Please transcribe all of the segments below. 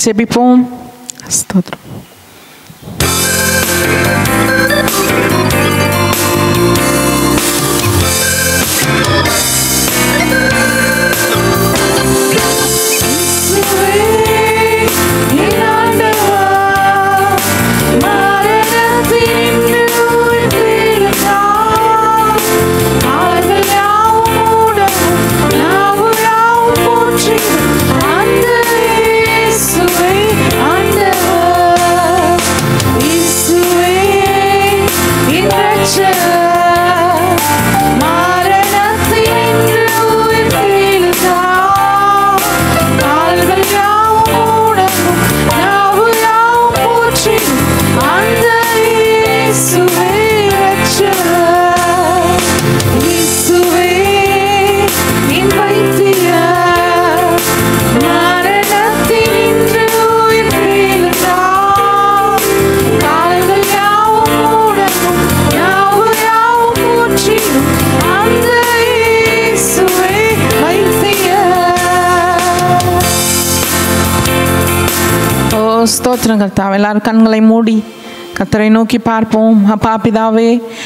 ஜெபிப்போம் ஸ்தோத்திரம் ஓ ஸ்தோத்திரம் கர்த்தாவே எல்லாரும் கண்களை மூடி கத்தரை நோக்கி பார்ப்போம் அப்பா பிதாவே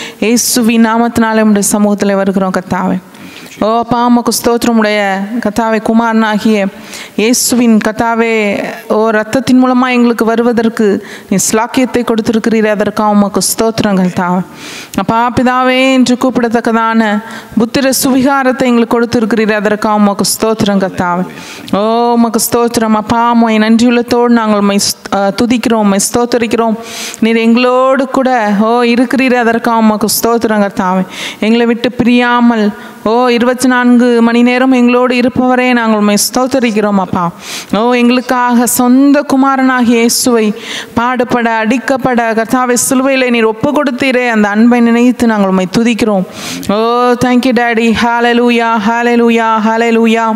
ஏசுவி நாமத்தினாலே உடைய சமூகத்தில் வருகிறோம் கத்தாவே ஓ அப்பா அம்மாக்கு ஸ்தோத்திரம் உடைய கத்தாவே குமாரனாகிய இயேசுவின் கத்தாவே ஓ ரத்தத்தின் மூலமாக எங்களுக்கு வருவதற்கு நீ ஸ்லாக்கியத்தை கொடுத்திருக்கிறீர் அதற்காக உமக்கு ஸ்தோத்திரங்கள் தாவே அப்பா பிதாவே என்று கூப்பிடத்தக்கதான புத்திர சுவிகாரத்தை எங்களுக்கு கொடுத்திருக்கிறீர் அதற்காக உமக்கு ஸ்தோத்திரம் கத்தாவே ஓ உமக்கு ஸ்தோத்திரம் அப்பா உமை நன்றியுள்ளத்தோடு நாங்கள் உண்மை துதிக்கிறோம் உண்மை ஸ்தோத்தரிக்கிறோம் நீர் எங்களோடு கூட ஓ இருக்கிறீர் அதற்காக உமக்கு ஸ்தோத்திரம் கர்த்தாவே எங்களை விட்டு பிரியாமல் ஓ இருபத்தி நான்கு மணி நேரம் எங்களோடு இருப்பவரே நாங்கள் உண்மை ஸ்தோத்தரிக்கிறோம் அப்பா ஓ எங்களுக்காக சொந்த குமாரனாகிய இயேசுவை பாடுபட அடிக்கப்பட கர்த்தாவை சிலுவையில் நீர் ஒப்பு கொடுத்தீரே அந்த அன்பை நினைத்து நாங்கள் உண்மை துதிக்கிறோம் ஓ தேங்க்யூ டேடி ஹாலலூயா ஹாலலூயா ஹாலலூயா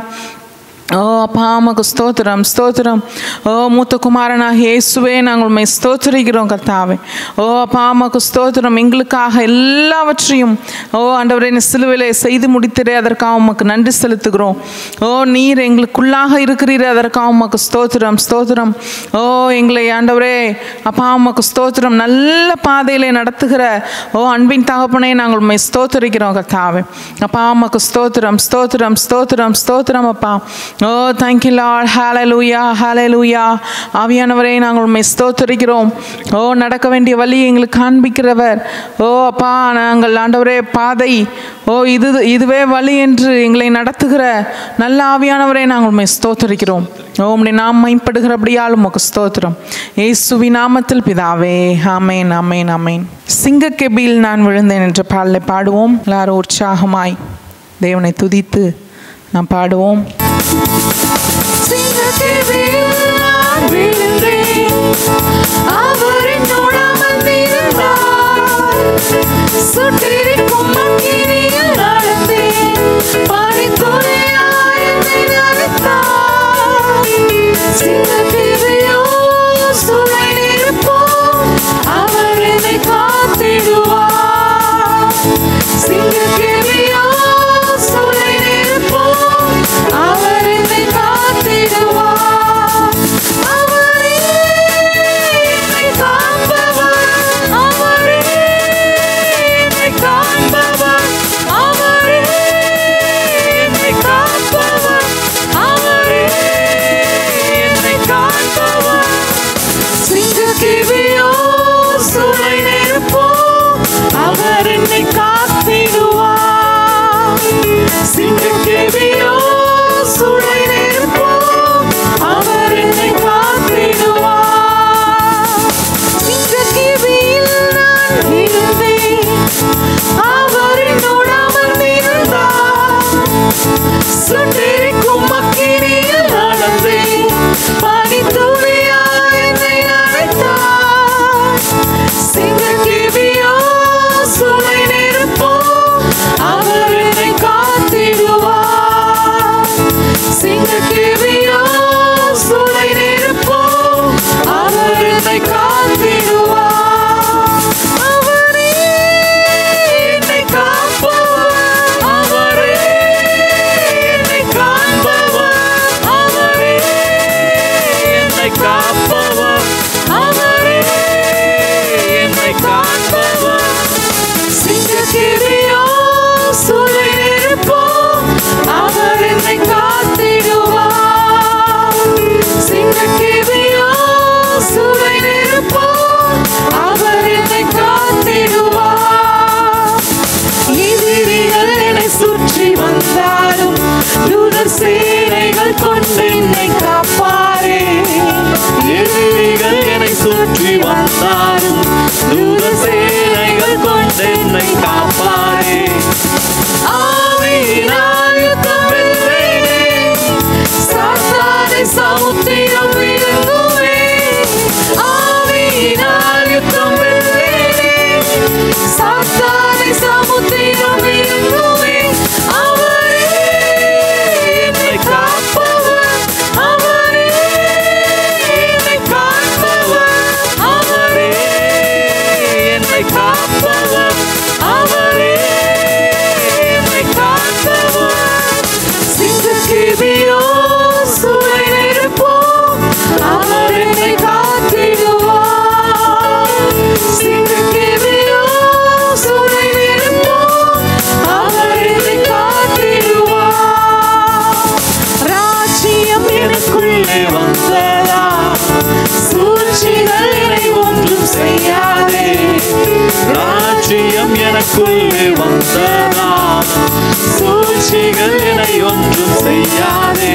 ஓ அப்பா அம்மாக்கு ஸ்தோத்திரம் ஸ்தோத்திரம் ஓ மூத்த குமாரனாக இயேசுவே நாங்கள் உண்மை ஸ்தோத்திரிக்கிறோம் கர்த்தாவே ஓ அப்பா அம்மாக்கு ஸ்தோத்திரம் எங்களுக்காக எல்லாவற்றையும் ஓ ஆண்டவரே நீ சிலுவையிலே செய்து முடித்திரே அதற்காக உமக்கு நன்றி செலுத்துகிறோம் ஓ நீர் எங்களுக்குள்ளாக இருக்கிறீரே அதற்காக உமக்கு ஸ்தோத்திரம் ஸ்தோத்திரம் ஓ எங்களை ஆண்டவரே அப்பா அம்மாக்கு ஸ்தோத்திரம் நல்ல பாதையிலே நடத்துகிற ஓ அன்பின் தகப்பனே நாங்கள் உண்மை ஸ்தோத்திரிக்கிறோம் கர்த்தாவே அப்பா அம்மாக்கு ஸ்தோத்திரம் ஸ்தோத்திரம் ஸ்தோத்திரம் ஸ்தோத்திரம் அப்பா ஓ தேங்க்யூ லார்ட் ஹalleluya ஹalleluya ஆவியானவரே நாங்கள் உண்மை ஸ்தோத்திரிக்கிறோம் ஓ நடக்க வேண்டிய வழி எங்களுக்கு காண்பிக்கிறவர் ஓ அப்பா நாங்கள் ஆண்டவரே பாதை ஓ இது இதுவே வழி என்று எங்களை நடத்துகிற நல்ல ஆவியானவரே நாங்கள் உண்மை ஸ்தோத்திரிக்கிறோம் ஓ உம்முடைய நாம் மைப்படுகிறபடியால் உமக்கு ஸ்தோத்திரம் ஏசுவி நாமத்தில் பிதாவே ஆமேன் ஆமேன் ஆமேன் சிங்கக்கெபியில் நான் விழுந்தேன் என்ற பாடலை பாடுவோம் எல்லாரும் உற்சாகமாய் தேவனை துதித்து நாம் பாடுவோம் சுட்டிருக்கும் அக்கினியில் நடந்தேன் பனித்துறையாய் என்னை நடத்தார் சிங்கத்திரையோ சுனை நிற்போம் அவர் என்னை காத்திடுவார் சிங்கத்திரையோ சுனை நிற்போம் அவர் என்னை காத்திடுவார் அவரே என்னை காண்பவர் அவரே என்னை காண்பவர் வந்தாலும் தூதர் சேனைகள் கொண்டு என்னை காப்பாரே எதிரிகள் என்னை சுற்றி வந்தாலும் தூத சேனைகள் கொண்டு என்னை காப்பாரே ஆவியினால் யுத்தம் வெல்வேனே. சாத்தானை சமுத்திரம் விழுங்குவே. ஆவியினால் யுத்தம் வெல்வேனே. சாத்தானை சமுத்திரம் விழுங்குவே. அவரே என்னை காப்பவர். அவரே என்னை காப்பவர். அவரே என்னை காப்பவர் அவரே என்னை காத்தவர். சிங்கக்கேபியோ சூளை நெருப்போ, அவர் என்னை காத்திடுவார். சிங்கக்கேபியோ சூளை நெருப்போ, அவர் என்னை காத்திடுவார். ராஜ்யம் எனக்குள்ளே வந்ததா சூழ்ச்சிகள் என்னை ஒன்றும் செய்யாதே ராஜ்யம் எனக்குள்ளே வந்ததா சூழ்ச்சிகள் என்னை ஒன்றும் செய்யாதே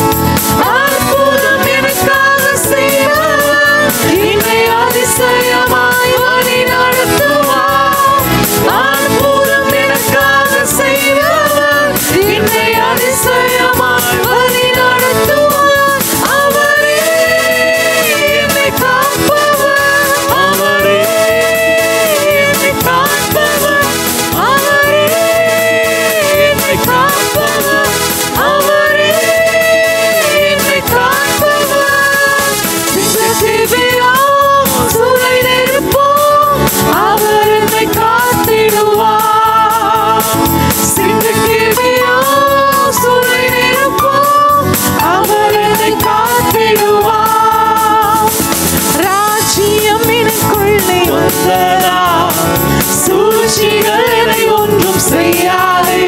அற்புதம் எனக்காக செய்வார். என்னை அதிசயமாய் வழி நடத்துவார். அற்புதம் எனக்காக செய்வார். என்னை அதிசயமாய் வழி நடத்துவார். அவரே என்னை காப்பவர். அவரே என்னை காப்பவர் அவரே என்னை காப்பவர். அவரே என்னை காப்பவர். சிங்கத்தீவியோ சூளை நெருப்போ, அவர் என்னை காத்திடுவார். சிங்கத்தீவியோ சூளை நெருப்போ, அவர் என்னை காத்திடுவார். ராஜ்யம் எனக்குள்ளே வந்ததா சூழ்ச்சிகள் என்னை ஒன்றும் செய்யாதே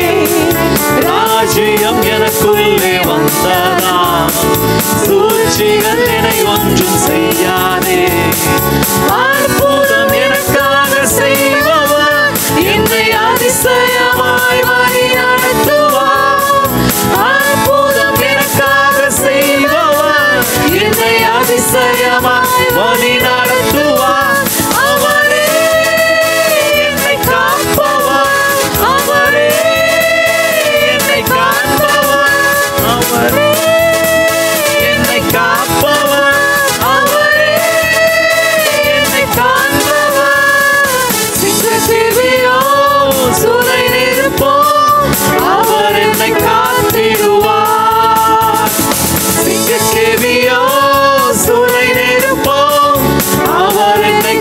ராஜ்யம் எனக்குள்ளே வந்ததா சூழ்ச்சிகள் என்னை ஒன்றும் செய்யாதே அற்புதம் எனக்காக செய்பவர் என்னை அதிசயமாய் வழி நடத்துவார் அற்புதம் எனக்காக செய்பவர் என்னை அதிசயமாய் வழி நடத்துவார் அவரே என்னை காப்பவர் அவரே என்னை காப்பவர் அவரே என்னை காப்பவர் அவரே என்னை காண்பவர் சிங்கத்தேவியோ சூளை நெருப்போ அவர் என்னை காத்திடுவார் சிங்கத்தேவியோ சூளை நெருப்போ அவர் என்னை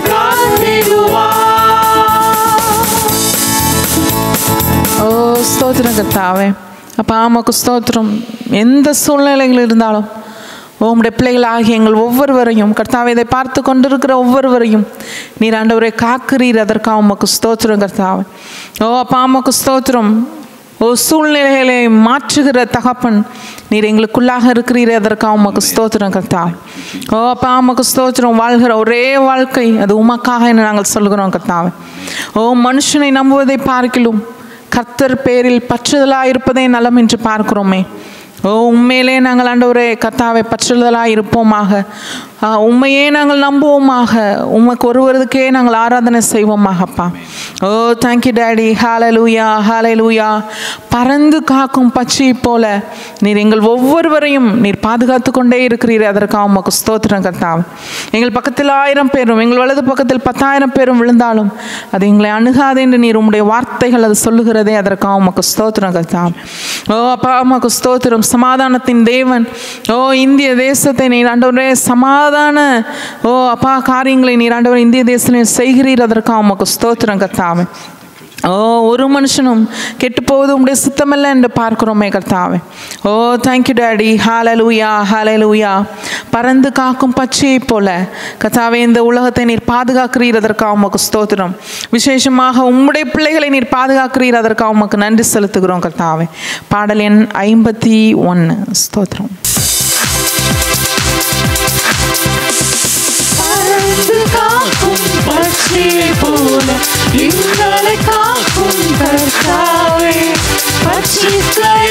காத்திடுவார் ஓ ஸ்தோத்திரம் கர்த்தாவே அப்பா ஆமாக்கு ஸ்தோத்திரம் எந்த சூழ்நிலைகள் இருந்தாலும் ஓ உம்முடைய பிள்ளைகளாகிய எங்கள் ஒவ்வொருவரையும் கர்த்தாவே இதை பார்த்து கொண்டிருக்கிற ஒவ்வொருவரையும் நீர் ஆண்டவரை காக்கிறீர் அதற்காக உமக்கு ஸ்தோத்திரம் கர்த்தாவே ஓ அப்பா ஆமாக்கு ஸ்தோத்திரம் ஓ சூழ்நிலைகளை மாற்றுகிற தகப்பன் நீர் எங்களுக்குள்ளாக இருக்கிறீர் அதற்காக உமக்கு ஸ்தோத்திரம் கர்த்தாவே ஓ அப்பா உமக்கு ஸ்தோத்திரம் வாழ்கிற ஒரே வாழ்க்கை அது உமக்காக என்று நாங்கள் சொல்கிறோம் கர்த்தாவே ஓ மனுஷனை நம்புவதை பார்க்கிலும் கர்த்தர் பேரில் பற்றுதலாக இருப்பதே நலம் என்று பார்க்கிறோமே ஓ உண்மையிலே நாங்கள் ஆண்டவரே கர்த்தாவை பற்றுதலாக இருப்போமாக ஆ, உண்மையே நாங்கள் நம்புவோமாக உமக்கு ஒருவருக்கே நாங்கள் ஆராதனை செய்வோமாகப்பா ஓ தேங்க்யூ டேடி ஹாலலூயா ஹாலலூயா பறந்து காக்கும் பச்சை போல நீர் எங்கள் ஒவ்வொருவரையும் நீர் பாதுகாத்து கொண்டே இருக்கிறீர் அதற்காக உமக்கு ஸ்தோத்திரம் கர்த்தாவே எங்கள் பக்கத்தில் ஆயிரம் பேரும் எங்கள் வலது பக்கத்தில் பத்தாயிரம் பேரும் விழுந்தாலும் அது எங்களை அணுகாது என்று நீர் உம்முடைய வார்த்தைகள் அது சொல்லுகிறதே அதற்காக உமக்கு ஸ்தோத்திரம் கர்த்தாவே ஓ அப்பா உமக்கு ஸ்தோத்திரம் சமாதானத்தின் தேவன் ஓ இந்திய தேசத்தை நீர் ஆண்டவரே சமாதான ஓ அப்பா காரியங்களை நீர் ஆண்டவர் இந்திய தேசத்தில் செய்கிறீர் அதற்காக உமக்கு ஸ்தோத்திரம் கர்த்தாவே ஓ ஒரு மனுஷனும் கெட்டு போவது உம்முடைய சுத்தமல்ல என்று பார்க்கிறோமே கர்த்தாவே ஓ தேங்க்யூ டேடி ஹாலலூயா ஹாலலூயா பறந்து காக்கும் பச்சையைப் போல கர்த்தாவே இந்த உலகத்தை நீர் பாதுகாக்கிறீர் அதற்காக உமக்கு ஸ்தோத்திரம் விசேஷமாக உம்முடைய பிள்ளைகளை நீர் பாதுகாக்கிறீர் அதற்காக உமக்கு நன்றி செலுத்துகிறோம் கர்த்தாவே பாடல் எண் ஐம்பத்தி ஒன்று ஸ்தோத்திரம் பறந்து காக்கும் பட்சியை போல எங்களை காக்கும் கர்த்தாவே பட்சிக்க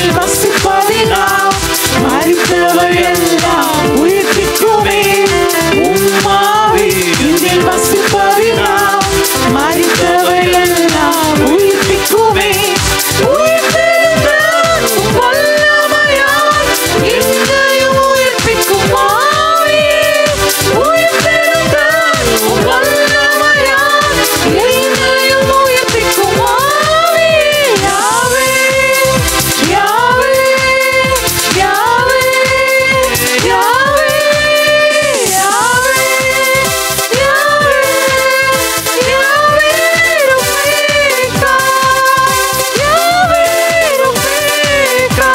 என்னில் வசிப்பதினால் மறித்தவை எல்லாம் உயிர்ப்பிக்குமே உம்மாவி என்னில் வசிப்பதினால் மறித்தவை எல்லாம் உயிர்ப்பிக்குமே உயிர்த்தெழுந்த உம் வல்லமையால் என்னையும் உயிர்ப்பிக்கும் ஆவியே. உயிர்த்தெழுந்த உம் வல்லமையால் என்னையும் உயிர்ப்பிக்கும் ஆவியே. யாவே, யாவே, யாவே, யாவே, யாவே, யாவே, யாவே, ருபேகா. யாவே, ருபேகா.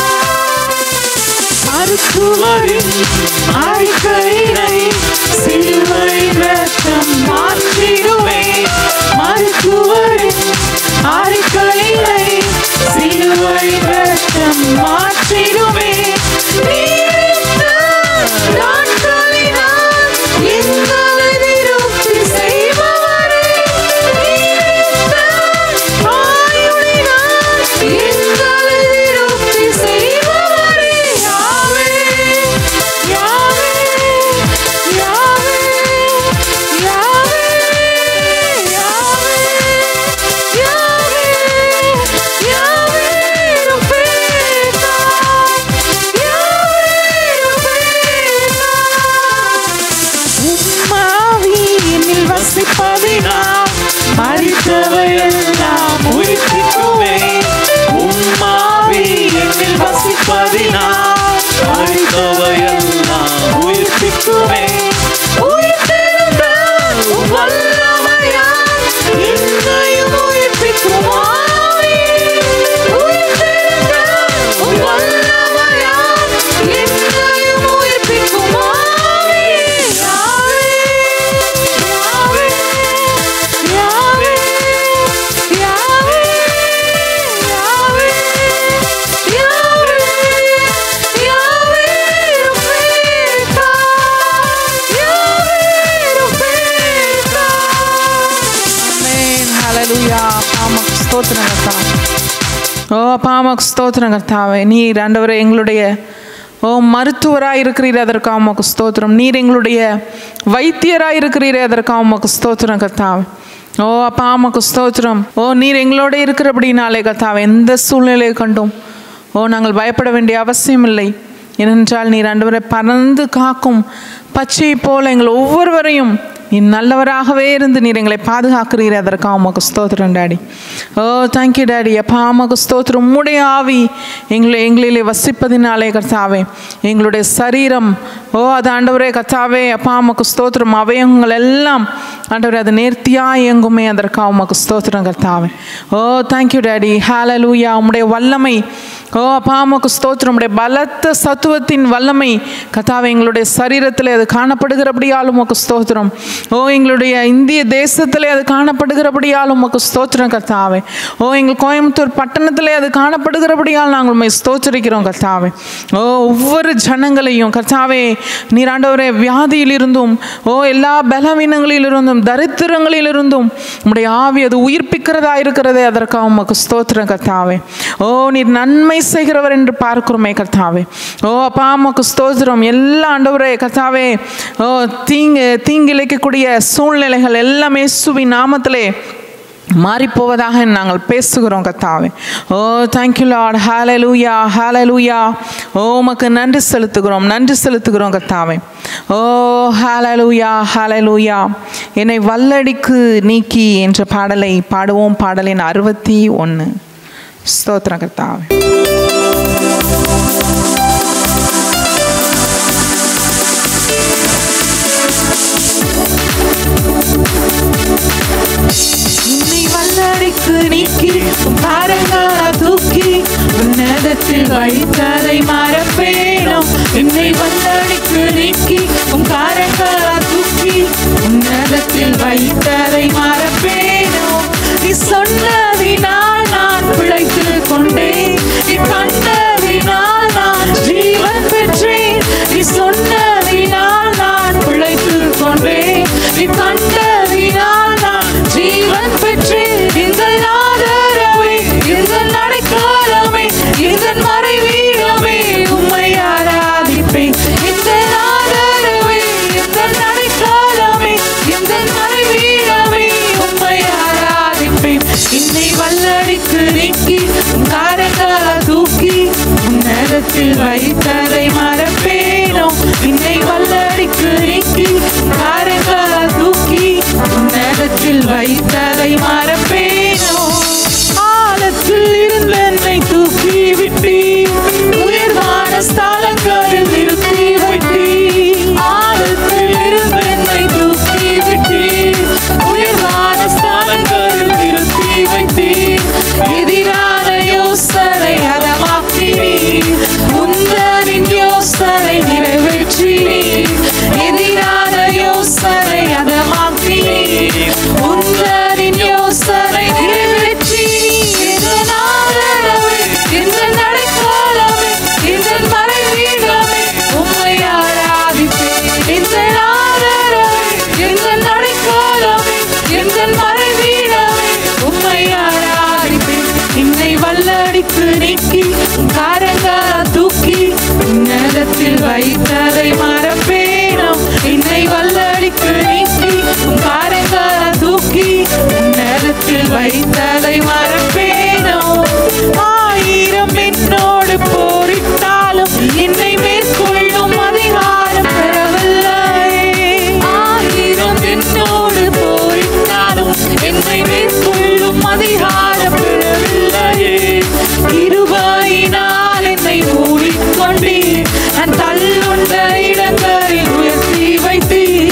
மருத்துவரின் அறிக்கையினை சிலுவை ரத்தம் மாற்றிடுவே மருத்துவரின் அறிக்கையினை சிலுவை ரத்தம் மாற்றிடுவே நீரிட்ட நாட்களினால் எங்களை திருப்தி செய்பவரே நீரிட்ட ஆயுளினால் எங்களை திருப்தி செய்பவரே யாவே யாவே யாவே யாவே யாவே யாவே யாவே ருபேகா யாவே ருபேகா உம்மாவி என்னில் வசிப்பதினால் மறித்தவை எல்லாம் உயிர்ப்பிக்குமே உம்மாவி என்னில் வசிப்பதினால் மறித்தவையெல்லாம் உயிர்ப்பிக்குமே உயிர்த்தெழுந்த உம் வல்லமையால் என்னையும் உயிர்ப்பிக்கும் ஆவியே. உயிர்த்தெழுந்த உம் வல்லமையால் என்னையும் உயிர்ப்பிக்கும் ஆவியே. யாவே, யாவே, யாவே, யாவே, யாவே, யாவே, யாவே, ருபேகா. யாவே, ருபேகா. ஆமென். ஹalleluya. பாமக் ஸ்தோத்திரம் கர்த்தாவே. ஓ பாமக் ஸ்தோத்திரம் கர்த்தாவே நீர் ஆண்டவரே எங்களுடைய ஓ மருத்துவராக இருக்கிறீர் அதற்காக உமக்கு ஸ்தோத்திரம் நீர் எங்களுடைய வைத்தியராக இருக்கிறீரே அதற்காக உமக்கு ஸ்தோத்திரம் கர்த்தாவே ஓ அப்பா உமக்கு ஸ்தோத்திரம் ஓ நீர் எங்களோட இருக்கிறபடினாலே கர்த்தாவே எந்த சூழ்நிலையை கண்டும் ஓ நாங்கள் பயப்பட வேண்டிய அவசியம் இல்லை ஏனென்றால் நீர் ஆண்டவரை பறந்து காக்கும் பச்சை போல எங்கள் ஒவ்வொருவரையும் நீ நல்லவராகவே இருந்து நீர் எங்களை பாதுகாக்கிறீர் அதற்காக உமக்கு ஸ்தோத்திரம் டாடி ஓ தேங்க்யூ டாடி அப்பா உமக்கு ஸ்தோத்திரம் உம்முடைய ஆவி எங்களை எங்களிலே வசிப்பதினாலே கர்த்தாவே எங்களுடைய சரீரம் ஓ அது ஆண்டவரே கர்த்தாவே அப்பா உமக்கு ஸ்தோத்திரம் அவயங்கள் எல்லாம் ஆண்டவரே அது நேர்த்தியாக இயங்குமே அதற்காக உமக்கு ஸ்தோத்திரம் கர்த்தாவே ஓ தேங்க்யூ டாடி ஹalleluya உம்முடைய வல்லமை ஓ அப்பா உமக்கு ஸ்தோத்திரம் உம்முடைய பலத்த சத்துவத்தின் வல்லமை கர்த்தாவே எங்களுடைய சரீரத்தில் அது காணப்படுகிறபடியால் உமக்கு ஸ்தோத்திரம் ஓ எங்களுடைய இந்திய தேசத்திலே அது காணப்படுகிறபடியால் உமக்கு ஸ்தோத்திரம் கர்த்தாவே ஓ எங்கள் கோயம்புத்தூர் பட்டணத்திலே அது காணப்படுகிறபடியால் நாங்கள் உண்மை ஸ்தோத்திரிக்கிறோம் கர்த்தாவே ஓ ஒவ்வொரு ஜனங்களையும் கர்த்தாவே நீராண்டவரே வியாதியிலிருந்தும் ஓ எல்லா பலவீனங்களிலிருந்தும் தரித்திரங்களிலிருந்தும் உம்முடைய ஆவி அது உயிர்ப்பிக்கிறதா இருக்கிறதே அதற்காக உமக்கு ஸ்தோத்திரம் கர்த்தாவே ஓ நீர் நன்மை செய்கிறவர் என்று பார்க்கிறோமே கர்த்தாவே ஓ அப்பா உமக்கு ஸ்தோத்திரம் எல்லா ஆண்டவரே கர்த்தாவே ஓ தீங்கு தீங்கிழைக்கக்கூடிய சூழ்நிலைகள் எல்லாமே சுவி நாமத்திலே மாறிப்போவதாக நாங்கள் பேசுகிறோம் கத்தாவே ஓ தேங்க்யூ லார்ட் ஹalleluya ஹalleluya ஓ உமக்கு நன்றி செலுத்துகிறோம் நன்றி செலுத்துகிறோம் கத்தாவே ஓ ஹalleluya ஹalleluya என்னை வல்லடிக்கு நீக்கி என்ற பாடலை பாடுவோம் பாடலின் அறுபத்தி ஒன்று ஸ்தோத்திரம் கத்தாவே உன்னை வல்லடிக்கு நீக்கி உன் பாரங்களா தூக்கி உன்னதத்தில் வைத்ததை மறப்பேனோ என்னை வல்லடிக்கு நீக்கி உன் காரங்களா தூக்கி உன்னதத்தில் வைத்ததை மறப்பேனோ நீ சொன்னதினால் நான் பிழைத்து கொண்டேன் நீ கண்டதினால் நான் ஜீவன் பெற்றேன் நீ சொன்னதினால் நான் பிழைத்து கொண்டேன் நீ கண்டதினால் நான் ஜீவன் பெற்றேன் இந்த ஆதரவே இந்த நடைக்காலமே இந்த மறைவே வல்லடிக்கு நீக்கி உன் காரங்களால் தூக்கி உன்னதத்தில் வைத்ததை மறப்பேனோ என்னை வல்லடிக்கு நீக்கி உன் காரங்களால் தூக்கி உன்னதத்தில் வைத்ததை மறப்பேனோ ஆயிரம் என்னோடு போரிட்டாலும் என்னை மேற்கொள்ளும் அதிகாரம் பெறவில்லை ஆயிரம் என்னோடு போரிட்டாலும் என்னை மேற்கொள்ளும் அதிகாரம் பெறவில்லையே இருபாயினால் என்னை மூடிக்கொண்டீர் நான் தள்ளுண்ட இடங்களில் உயர்த்தி வைத்தீர்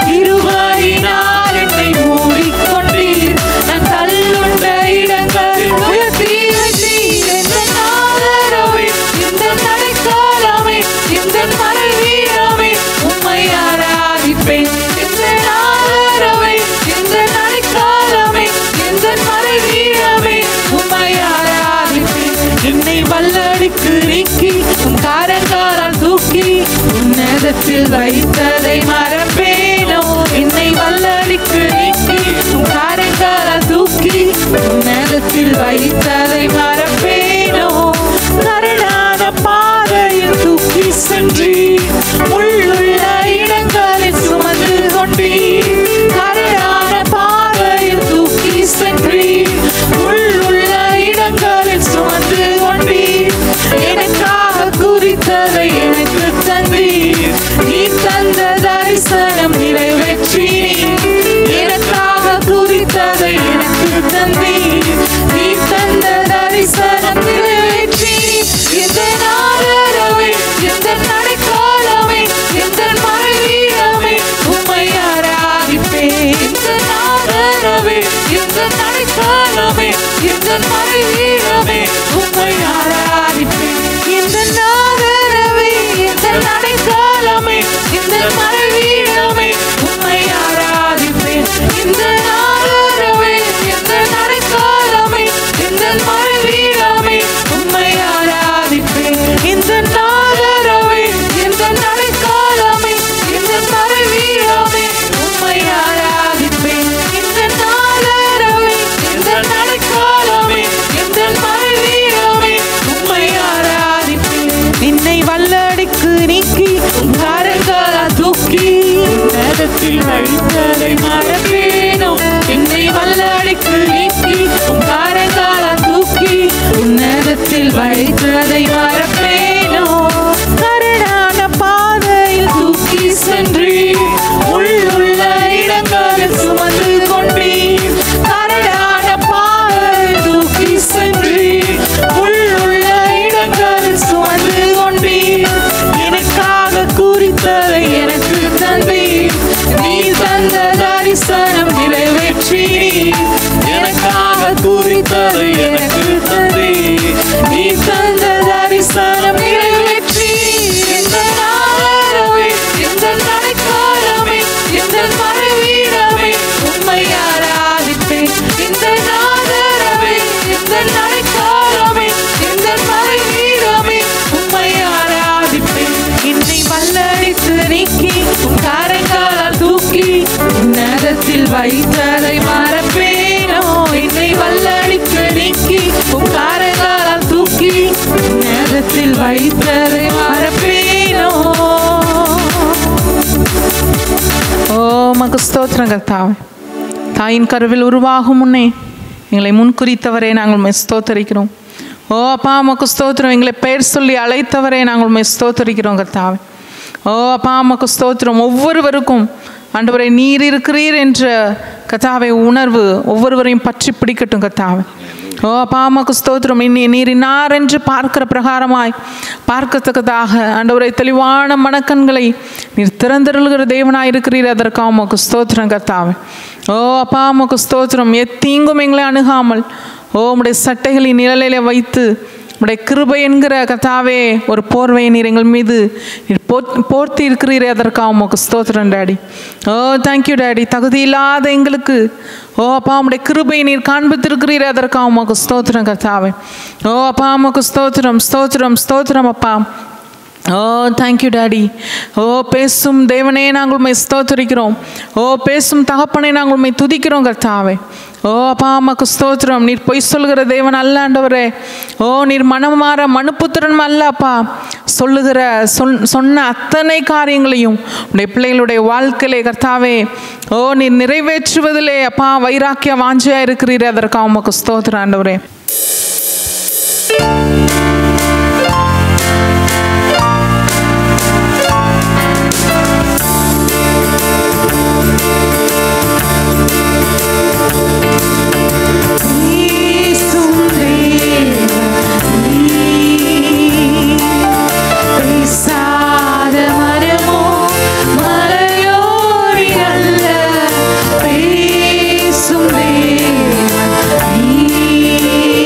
இருபாயினால் என்னை மூடிக்கொண்டீர் நான் தள்ளுண்ட இடங்களில் உயர்த்தி வைத்தீர் எந்த நாளரவே இந்த நடைக்காலமே இந்த மறை வீரமே உம்மை ஆராதிப்பேன் இந்த நாளரவே இந்த நடைக்காலமே இந்த மறை வீரமே உம்மை ஆராதிப்பேன் என்னை வல்லடிக்கு நீக்கி உன் காரங்காலால் தூக்கி உன்னதத்தில் வைத்ததை மறப்பேனோ என்னை வல்லடிக்கு நீக்கி உன் காரங்காலால் தூக்கி உன்னதத்தில் வைத்ததை மறப்பேனோ கரடான பாதையில் தூக்கி சென்றீர் முள்ளுள்ள இடங்களில் சுமந்து கொண்டீர் கரடான பாதையில் தூக்கி சென்றீர் முள்ளுள்ள இடங்களில் சுமந்து கொண்டீர் எனக்காக குறித்ததை எனக்கு தந்தீர் நீ தந்த தரிசனம் நிறைவேற்றினீர் எனக்காக குறித்ததை எனக்கு தந்தீர் நீ தந்த தரிசனம் நிறைவேற்றினீர் இந்த நாளரவே இந்த நடைக்காலமே இந்த மறை வீரமே உம்மை ஆராதிப்பேன் இந்த நாளரவே இந்த நடைக்காலமே இந்த மறை வீரமே உம்மை ஆராதிப்பேன் இந்த நாளரவே இந்த நடைக்காலமே இந்த மறை வீரமே உம்மை ஆராதிப்பேன் இந்த நாளரவே இந்த நடைக்காலமே இந்த மறை வீரமே உம்மை ஆராதிப்பேன் இந்த நாளரவே இந்த நடைக்காலமே இந்த மறை வீரமே உம்மை ஆராதிப்பேன் இந்த நாளரவே இந்த நடைக்காலமே இந்த மறை வீரமே உம்மை ஆராதிப்பேன் நின்னை வல்லடிக்கு நீக்கி உன் காரங்காலால் தூக்கி உன்னதத்தில் வைத்ததை மறப்பேனோ என்னை வல்லடிக்கு நீக்கி உன் காரங்காலால் தூக்கி உன்னதத்தில் வைத்ததை மறப்பேனோ கரடான பாதையில் தூக்கி சென்றீர் உள்ளுள்ள இடங்களில் சுமந்து கொண்டீர் கரடான பாதையில் தூக்கி சென்றீர் உள்ளுள்ள இடங்களில் சுமந்து கொண்டீர் எனக்காக குறித்ததை எனக்கு தந்தீர் நீ தந்த தரிசனம் நிறைவேற்றினீர் எனக்காக குறித்ததை எனக்கு தந்தீர் நீ தந்த தரிசனம் நிறைவேற்றி இந்த நாளரவே இந்த நடைக்காலமே இந்த மறை வீரமே உம்மை ஆராதிப்பேன் இந்த நாளரவே இந்த நடைக்காலமே இந்த மறை வீரமே உம்மை ஆராதிப்பேன் என்னை வல்லடித்து நீக்கி உன் காரங்காலால் தூக்கி உன்னதத்தில் வைத்ததை மறப்பேனோ என்னை வல்லடித்து நீக்கி உன் காரங்காலால் தூக்கி உன்னதத்தில் வைத்ததை மறப்பேனோ ஓ மக்கு ஸ்தோத்திரம் கர்த்தாவே தாயின் கருவில் உருவாகும் முன்னே எங்களை முன்குறித்தவரே நாங்கள் உண்மை ஸ்தோத்தரிக்கிறோம் ஓ அப்பா மக்கு ஸ்தோத்திரம் எங்களை பெயர் சொல்லி அழைத்தவரே நாங்கள் உண்மை ஸ்தோத்தரிக்கிறோம் கர்த்தாவே ஓ அப்பா மக்கு ஸ்தோத்திரம் ஒவ்வொருவருக்கும் ஆண்டவரை நீர் இருக்கிறீர் என்ற கத்தாவை உணர்வு ஒவ்வொருவரையும் பற்றி பிடிக்கட்டும் கத்தாவை ஓ அப்பா அம்மாக்கு ஸ்தோத்திரம் இன்னி நீர் இன்னார் என்று பார்க்கிற பிரகாரமாய் பார்க்கத்தக்கதாக ஆண்டவரை தெளிவான மனக்கண்களை நீர் திறந்திருக்கிற தேவனாய் இருக்கிறீர் அதற்காக உமக்கு ஸ்தோத்திரம் கத்தாவே ஓ அப்பா அம்மாக்கு ஸ்தோத்திரம் எத்தீங்கும் எங்களை அணுகாமல் ஓ உம்முடைய சட்டைகளின் நிழலிலே வைத்து உடைய கிருபை என்கிற கத்தாவே ஒரு போர்வையை நீர் எங்கள் மீது நீர் போர்த் போர்த்தி இருக்கிறீரே அதற்காக உமக்கு ஸ்தோத்திரம் டாடி ஓ தேங்க்யூ டாடி தகுதி இல்லாத எங்களுக்கு ஓ அப்பா உம்முடைய கிருபை நீர் காண்பித்திருக்கிறீரே அதற்காக உமக்கு ஸ்தோத்திரம் கத்தாவே ஓ அப்பா உமக்கு ஸ்தோத்திரம் ஸ்தோத்திரம் ஸ்தோத்திரம் அப்பா ஓ தேங்க்யூ டாடி ஓ பேசும் தேவனே நாங்கள் உண்மை ஸ்தோத்தரிக்கிறோம் ஓ பேசும் தகப்பனை நாங்கள் உண்மை துதிக்கிறோம் கர்த்தாவே ஓ அப்பா அம்மாக்கு ஸ்தோத்திரம் நீர் பொய் சொல்லுகிற தேவன் அல்ல ஆண்டவரே ஓ நீர் மனம் மாற மனுப்புத்திரன் அல்ல அப்பா சொல்லுகிற சொன் சொன்ன அத்தனை காரியங்களையும் உடைய பிள்ளைகளுடைய வாழ்க்கையிலே கர்த்தாவே ஓ நீர் நிறைவேற்றுவதிலே அப்பா வைராக்கிய வாஞ்சியா இருக்கிறீரே அதற்காக உமக்கு ஸ்தோத்திரம் ஆண்டவரே பேசும் தேவன் நீ. பேசாத மரமோ மலையோரி அல்ல. பேசும் தேவன் நீ.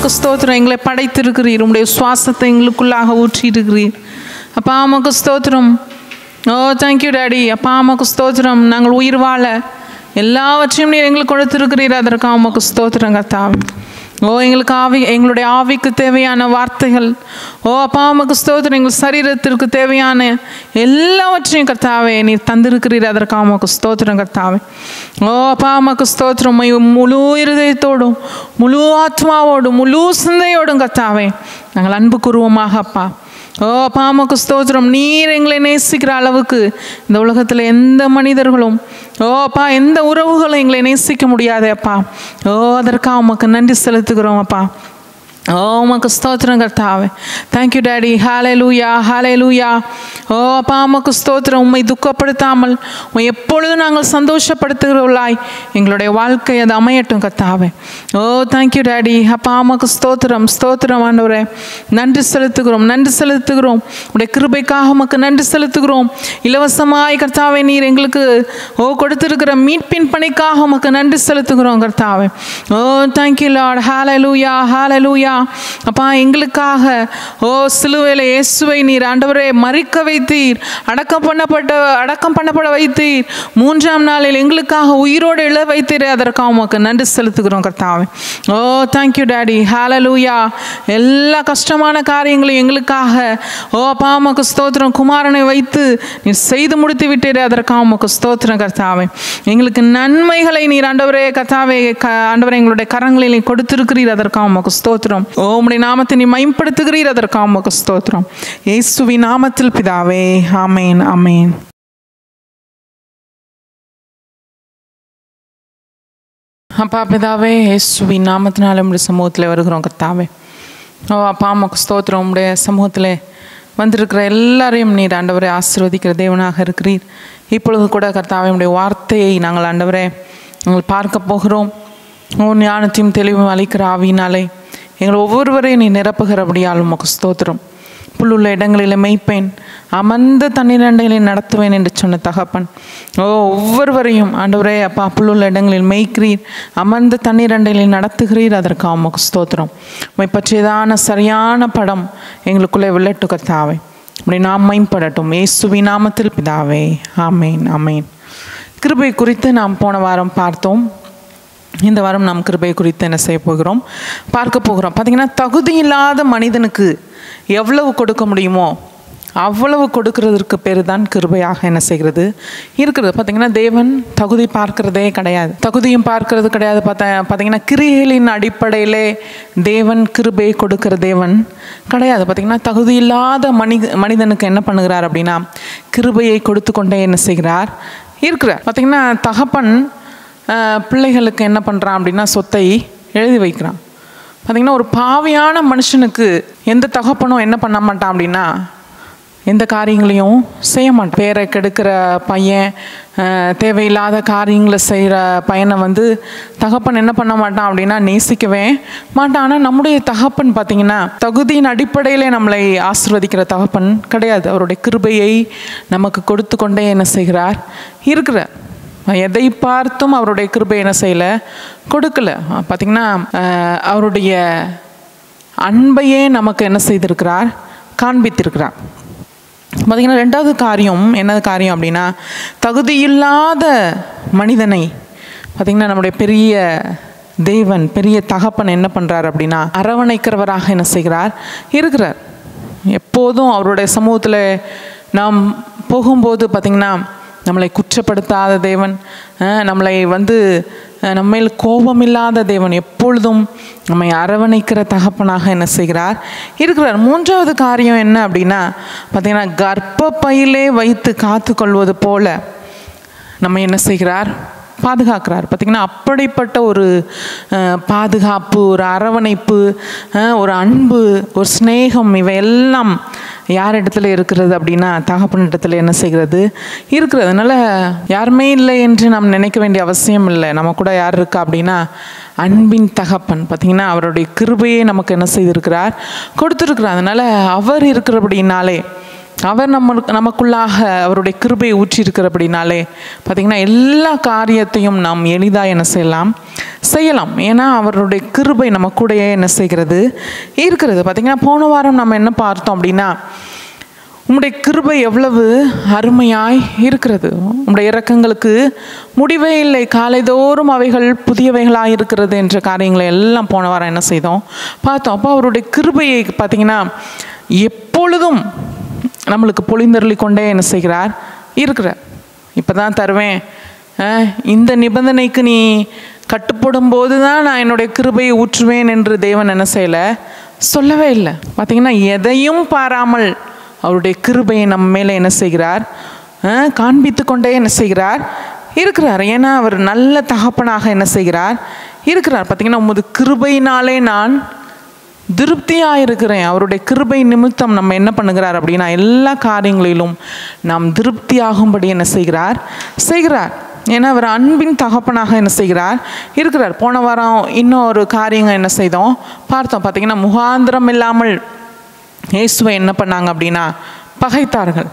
உமக்கு ஸ்தோத்திரம் எங்களை படைத்திருக்கிறீர் உம்முடைய சுவாசத்தை எங்களுக்குள்ளாக ஊற்றியிருக்கிறீர் அப்பா உமக்கு ஸ்தோத்திரம் ஓ தேங்க்யூ டாடி அப்பா உமக்கு ஸ்தோத்திரம் நாங்கள் உயிர் வாழ எல்லாவற்றையும் நீர் எங்களுக்கு கொடுத்திருக்கிறீர் அதற்காக உமக்கு ஸ்தோத்திரம் கர்த்தாவே ஓ எங்களுக்கு ஆவி எங்களுடைய ஆவிக்கு தேவையான வார்த்தைகள் ஓ அப்பா உமக்கு ஸ்தோத்திரம் எங்கள் சரீரத்திற்கு தேவையான எல்லாவற்றையும் கர்த்தாவே நீர் தந்திருக்கிறீர் அதற்காக உமக்கு ஸ்தோத்திரம் கர்த்தாவே ஓ அப்பா உமக்கு ஸ்தோத்திரம் உம்மை முழு இருதயத்தோடும் முழு ஆத்மாவோடும் முழு சிந்தையோடும் கர்த்தாவே நாங்கள் அன்பு கூறுவோமாக அப்பா ஓ அப்பா உமக்கு ஸ்தோத்திரம் நீர் எங்களை நேசிக்கிற அளவுக்கு இந்த உலகத்தில் எந்த மனிதர்களும் ஓ அப்பா எந்த உறவுகளும் எங்களை நேசிக்க முடியாதே அப்பா ஓ அதற்காக உமக்கு நன்றி செலுத்துகிறோம் அப்பா ஓ உமக்கு ஸ்தோத்திரம் கர்த்தாவே தேங்க்யூ டேடி ஹாலே லூயா ஹாலே லூயா ஓ அப்பா உமக்கு ஸ்தோத்திரம் உம்மை துக்கப்படுத்தாமல் உம்மை எப்பொழுதும் நாங்கள் சந்தோஷப்படுத்துகிறவர்களாய் எங்களுடைய வாழ்க்கை அது அமையட்டும் கர்த்தாவே ஓ தேங்க்யூ டேடி அப்பா உமக்கு ஸ்தோத்திரம் ஸ்தோத்திரம் ஆண்டவரே நன்றி செலுத்துகிறோம் நன்றி செலுத்துகிறோம் உடைய கிருபைக்காக உமக்கு நன்றி செலுத்துகிறோம் இலவசமாய் கர்த்தாவே நீர் எங்களுக்கு ஓ கொடுத்திருக்கிற மீட்பின் பணிக்காக உமக்கு நன்றி செலுத்துகிறோம் கர்த்தாவே ஓ தேங்க்யூ லார்ட் ஹாலே லூயா ஹாலே லூயா அப்பா எங்களுக்காக ஓ சிலுவையில் இயேசுவை நீர் ஆண்டவரே மறிக்க வைத்தீர் அடக்கம் பண்ணப்பட்ட அடக்கம் பண்ணப்பட வைத்தீர் மூன்றாம் நாளில் எங்களுக்காக உயிரோடு எழ வைத்தீர் அதற்காக உமக்கு நன்றி செலுத்துகிறோம் கர்த்தாவே ஓ தேங்க்யூ டாடி ஹாலலூயா எல்லா கஷ்டமான காரியங்களையும் எங்களுக்காக ஓ அப்பா உமக்கு ஸ்தோத்திரம் குமாரனை வைத்து நீர் செய்து முடித்து விட்டீரே அதற்காக உமக்கு ஸ்தோத்திரம் கர்த்தாவே எங்களுக்கு நன்மைகளை நீர் ஆண்டவரே கர்த்தாவே க ஆண்டவரே எங்களுடைய கரங்களில் நீர் கொடுத்திருக்கிறீர் அதற்காக உமக்கு ஸ்தோத்திரம் ஓ உம்முடைய நாமத்தை நீ மயம்படுத்துகிறீர் அதற்காக உமக்கு ஸ்தோத்திரம் இயேசுவின் நாமத்தில் பிதாவே ஆமேன் ஆமேன் அப்பா பிதாவே இயேசுவின் நாமத்தினால உம்முடைய சமூகத்தில் வருகிறோம் கர்த்தாவே ஓ அப்பா அம்மாக்கு ஸ்தோத்திரம் உம்முடைய சமூகத்தில் வந்திருக்கிற எல்லாரையும் நீர் ஆண்டவரை ஆசீர்வதிக்கிற தேவனாக இருக்கிறீர் இப்பொழுது கூட கர்த்தாவே உம்முடைய வார்த்தையை நாங்கள் ஆண்டவரே நாங்கள் பார்க்க போகிறோம் ஓ ஞானத்தையும் தெளிவும் அளிக்கிற ஆவியினாலே எங்கள் ஒவ்வொருவரையும் நீ நிரப்புகிறபடியால் உமக்கு ஸ்தோத்திரம் புல்லுள்ள இடங்களில் மெய்ப்பேன் அமர்ந்த தண்ணீரண்டைகளை நடத்துவேன் என்று சொன்ன தகப்பன் ஓ ஒவ்வொருவரையும் ஆண்டவரே அப்பா புல்லுள்ள இடங்களில் மெய்க்கிறீர் அமர்ந்த தண்ணீரண்டைகளில் நடத்துகிறீர் அதற்கு உமக்கு ஸ்தோத்திரம் உம்மை பற்றியதான சரியான படம் எங்களுக்குள்ளே விளட்டு கத்தாவே அப்படி நாம் மேம்படட்டும் இயேசுவி நாமத்தில் பிதாவே ஆமேன் ஆமேன் கிருபை குறித்து நாம் போன வாரம் பார்த்தோம் இந்த வாரம் நாம் கிருபை குறித்து என்ன செய்ய போகிறோம் பார்க்க போகிறோம் பார்த்தீங்கன்னா தகுதி இல்லாத மனிதனுக்கு எவ்வளவு கொடுக்க முடியுமோ அவ்வளவு கொடுக்கறதற்கு பேர் தான் கிருபையாக என்ன செய்கிறது இருக்கிறது பார்த்தீங்கன்னா தேவன் தகுதி பார்க்கிறதே கிடையாது தகுதியும் பார்க்கிறது கிடையாது பார்த்தா பார்த்தீங்கன்னா கிரியைகளின் அடிப்படையிலே தேவன் கிருபை கொடுக்கிற தேவன் கிடையாது பார்த்தீங்கன்னா தகுதி இல்லாத மனித மனிதனுக்கு என்ன பண்ணுகிறார் அப்படின்னா கிருபையை கொடுத்து கொண்டே என்ன செய்கிறார் இருக்கிறார் பார்த்தீங்கன்னா தகப்பன் ஆஹ், பிள்ளைகளுக்கு என்ன பண்ணுறான் அப்படின்னா சொத்தை எழுதி வைக்கிறான் பார்த்தீங்கன்னா ஒரு பாவியான மனுஷனுக்கு எந்த தகப்பனும் என்ன பண்ண மாட்டான் அப்படின்னா எந்த காரியங்களையும் செய்ய மாட்டான் பேரை கெடுக்கிற பையன் ஆஹ், தேவையில்லாத காரியங்களை செய்கிற பையனை வந்து தகப்பன் என்ன பண்ண மாட்டான் அப்படின்னா நேசிக்கவே மாட்டான் ஆனால் நம்முடைய தகப்பன் பார்த்தீங்கன்னா தகுதியின் அடிப்படையில் நம்மளை ஆசிர்வதிக்கிற தகப்பன் கிடையாது அவருடைய கிருபையை நமக்கு கொடுத்து கொண்டே என்ன செய்கிறார் இருக்கிறார் எதை பார்த்தும் அவருடைய கிருபை என்ன செய்யலை கொடுக்கல பார்த்திங்கன்னா ஆஹ், அவருடைய அன்பையே நமக்கு என்ன செய்திருக்கிறார் காண்பித்திருக்கிறார் பார்த்திங்கன்னா ரெண்டாவது காரியம் என்னது காரியம் அப்படின்னா தகுதியில்லாத மனிதனை பார்த்திங்கன்னா நம்முடைய பெரிய தேவன் பெரிய தகப்பன் என்ன பண்ணுறார் அப்படின்னா அரவணைக்கிறவராக என்ன செய்கிறார் இருக்கிறார் எப்போதும் அவருடைய சமூகத்தில் நாம் போகும்போது பார்த்திங்கன்னா நம்மளை குற்றப்படுத்தாத தேவன் அஹ், நம்மளை வந்து அஹ், நம்ம மேல் கோபமில்லாத தேவன் எப்பொழுதும் நம்மை அரவணைக்கிற தகப்பனாக என்ன செய்கிறார் இருக்கிறார் மூன்றாவது காரியம் என்ன அப்படின்னா பார்த்திங்கன்னா கர்ப்பப்பையிலே வைத்து காத்துக்கொள்வது போல நம்ம என்ன செய்கிறார் பாதுகாக்கிறார் பார்த்திங்கன்னா அப்படிப்பட்ட ஒரு அஹ், பாதுகாப்பு ஒரு அரவணைப்பு அஹ், ஒரு அன்பு ஒரு ஸ்நேகம் இவையெல்லாம் யார் இடத்துல இருக்கிறது அப்படின்னா தகப்பன் இடத்துல என்ன செய்கிறது இருக்கிறது அதனால் யாருமே இல்லை என்று நாம் நினைக்க வேண்டிய அவசியம் இல்லை நம்ம கூட யார் இருக்கா அப்படின்னா அன்பின் தகப்பன் பார்த்திங்கன்னா அவருடைய கிருபையை நமக்கு என்ன செய்திருக்கிறார் கொடுத்துருக்கிறார் அதனால் அவர் இருக்கிறபடினாலே அவர் நம்ம நமக்குள்ளாக அவருடைய கிருபையை ஊற்றியிருக்கிறபடினாலே பார்த்திங்கன்னா எல்லா காரியத்தையும் நாம் எளிதாக என்ன செய்யலாம் செய்யலாம் ஏன்னா அவருடைய கிருபை நம்ம கூடயே என்ன செய்கிறது இருக்கிறது பார்த்திங்கன்னா போன வாரம் நம்ம என்ன பார்த்தோம் அப்படின்னா உம்முடைய கிருபை எவ்வளவு அருமையாய் இருக்கிறது உம்முடைய இரக்கங்களுக்கு முடிவே இல்லை காலைதோறும் அவைகள் புதியவைகளாக இருக்கிறது என்ற காரியங்களை எல்லாம் போன வாரம் என்ன செய்தோம் பார்த்தோம் அப்போ அவருடைய கிருபையை பார்த்தீங்கன்னா எப்பொழுதும் நம்மளுக்கு பொழிந்தருளி கொண்டே என்ன செய்கிறார் இருக்கிறார் இப்போ தான் தருவேன் அஹ், இந்த நிபந்தனைக்கு நீ கட்டுப்படும் போது தான் நான் என்னுடைய கிருபையை ஊற்றுவேன் என்று தேவன் என்ன செய்யலை சொல்லவே இல்லை பார்த்தீங்கன்னா எதையும் பாராமல் அவருடைய கிருபையை நம்ம மேலே என்ன செய்கிறார் அஹ், காண்பித்து கொண்டே என்ன செய்கிறார் இருக்கிறார் ஏன்னா அவர் நல்ல தகப்பனாக என்ன செய்கிறார் இருக்கிறார் பார்த்தீங்கன்னா உமது கிருபையினாலே நான் திருப்தியாக இருக்கிறேன் அவருடைய கிருபை நிமித்தம் நம்ம என்ன பண்ணுகிறார் அப்படின்னா எல்லா காரியங்களிலும் நாம் திருப்தியாகும்படி என்ன செய்கிறார் செய்கிறார் ஏன்னா அவர் அன்பின் தகப்பனாக என்ன செய்கிறார் இருக்கிறார் போன வாரம் இன்னும் ஒரு காரியங்கள் என்ன செய்தோம் பார்த்தோம் பார்த்தீங்கன்னா முகாந்திரம் இல்லாமல் இயேசுவை என்ன பண்ணாங்க அப்படின்னா பகைத்தார்கள்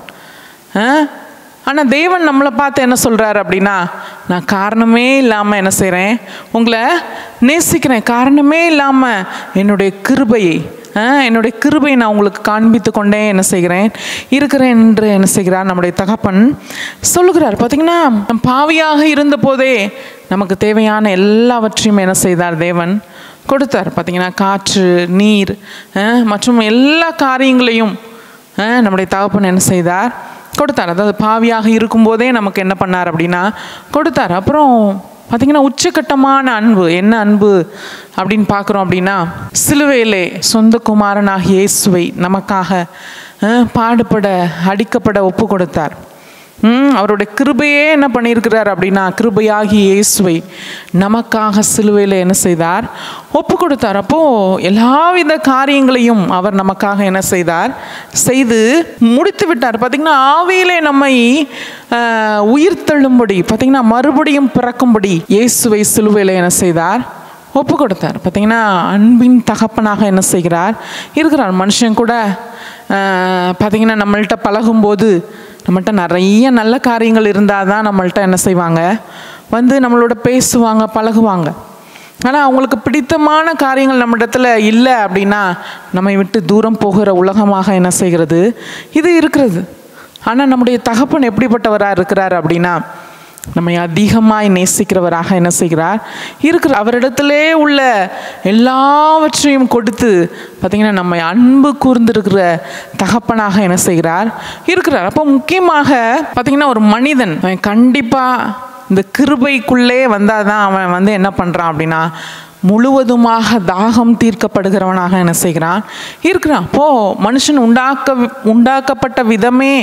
ஆனால் தேவன் நம்மளை பார்த்து என்ன சொல்கிறாரு அப்படின்னா நான் காரணமே இல்லாமல் என்ன செய்கிறேன் உங்களை நேசிக்கிறேன் காரணமே இல்லாமல் என்னுடைய கிருபையை ஆ, என்னுடைய கிருபையை நான் உங்களுக்கு காண்பித்து கொண்டே என்ன செய்கிறேன் இருக்கிறேன் என்று என்ன செய்கிறார் நம்முடைய தகப்பன் சொல்லுகிறார் பார்த்தீங்கன்னா நம் பாவியாக இருந்த போதே நமக்கு தேவையான எல்லாவற்றையும் என்ன செய்தார் தேவன் கொடுத்தார் பார்த்தீங்கன்னா காற்று நீர் ஆ, மற்றும் எல்லா காரியங்களையும் ஆ, நம்முடைய தகப்பன் என்ன செய்தார் கொடுத்தார் அதாவது பாவியாக இருக்கும்போதே நமக்கு என்ன பண்ணார் அப்படின்னா கொடுத்தார் அப்புறம் பார்த்தீங்கன்னா உச்சக்கட்டமான அன்பு என்ன அன்பு அப்படின்னு பார்க்குறோம் அப்படின்னா சிலுவையிலே சொந்த குமாரனாகிய இயேசுவை நமக்காக அஹ், பாடுபட அடிக்கப்பட ஒப்பு கொடுத்தார் ம், அவருடைய கிருபையே என்ன பண்ணியிருக்கிறார் அப்படின்னா கிருபையாகி இயேசுவை நமக்காக சிலுவையில் என்ன செய்தார் ஒப்பு கொடுத்தார் அப்போது எல்லாவித காரியங்களையும் அவர் நமக்காக என்ன செய்தார் செய்து முடித்து விட்டார் பார்த்திங்கன்னா ஆவியிலே நம்மை ஆஹ், உயிர் தள்ளும்படி பார்த்திங்கன்னா மறுபடியும் பிறக்கும்படி இயேசுவை சிலுவையில் என்ன செய்தார் ஒப்பு கொடுத்தார் பார்த்தீங்கன்னா அன்பின் தகப்பனாக என்ன செய்கிறார் இருக்கிறார் மனுஷன் கூட ஆஹ், பார்த்தீங்கன்னா நம்மள்ட்ட பழகும்போது நம்மள்ட்ட நிறைய நல்ல காரியங்கள் இருந்தால் தான் நம்மள்ட்ட என்ன செய்வாங்க வந்து நம்மளோட பேசுவாங்க பழகுவாங்க ஆனால் அவங்களுக்கு பிடித்தமான காரியங்கள் நம்ம இடத்துல இல்லை அப்படின்னா நம்மை விட்டு தூரம் போகிற உலகமாக என்ன செய்கிறது இது இருக்கிறது ஆனால் நம்முடைய தகப்பன் எப்படிப்பட்டவராக இருக்கிறார் அப்படின்னா நம்மை அதிகமாய் நேசிக்கிறவராக என்ன செய்கிறார் இருக்கிற அவரிடத்திலே உள்ள எல்லாவற்றையும் கொடுத்து பார்த்திங்கன்னா நம்மை அன்பு கூர்ந்திருக்கிற தகப்பனாக என்ன செய்கிறார் இருக்கிறார் அப்போ முக்கியமாக பார்த்திங்கன்னா ஒரு மனிதன் அவன் கண்டிப்பாக இந்த கிருபைக்குள்ளே வந்தால் தான் அவன் வந்து என்ன பண்ணுறான் அப்படின்னா முழுவதுமாக தாகம் தீர்க்கப்படுகிறவனாக என்ன செய்கிறான் இருக்கிறான் அப்போது மனுஷன் உண்டாக்க உண்டாக்கப்பட்ட விதமே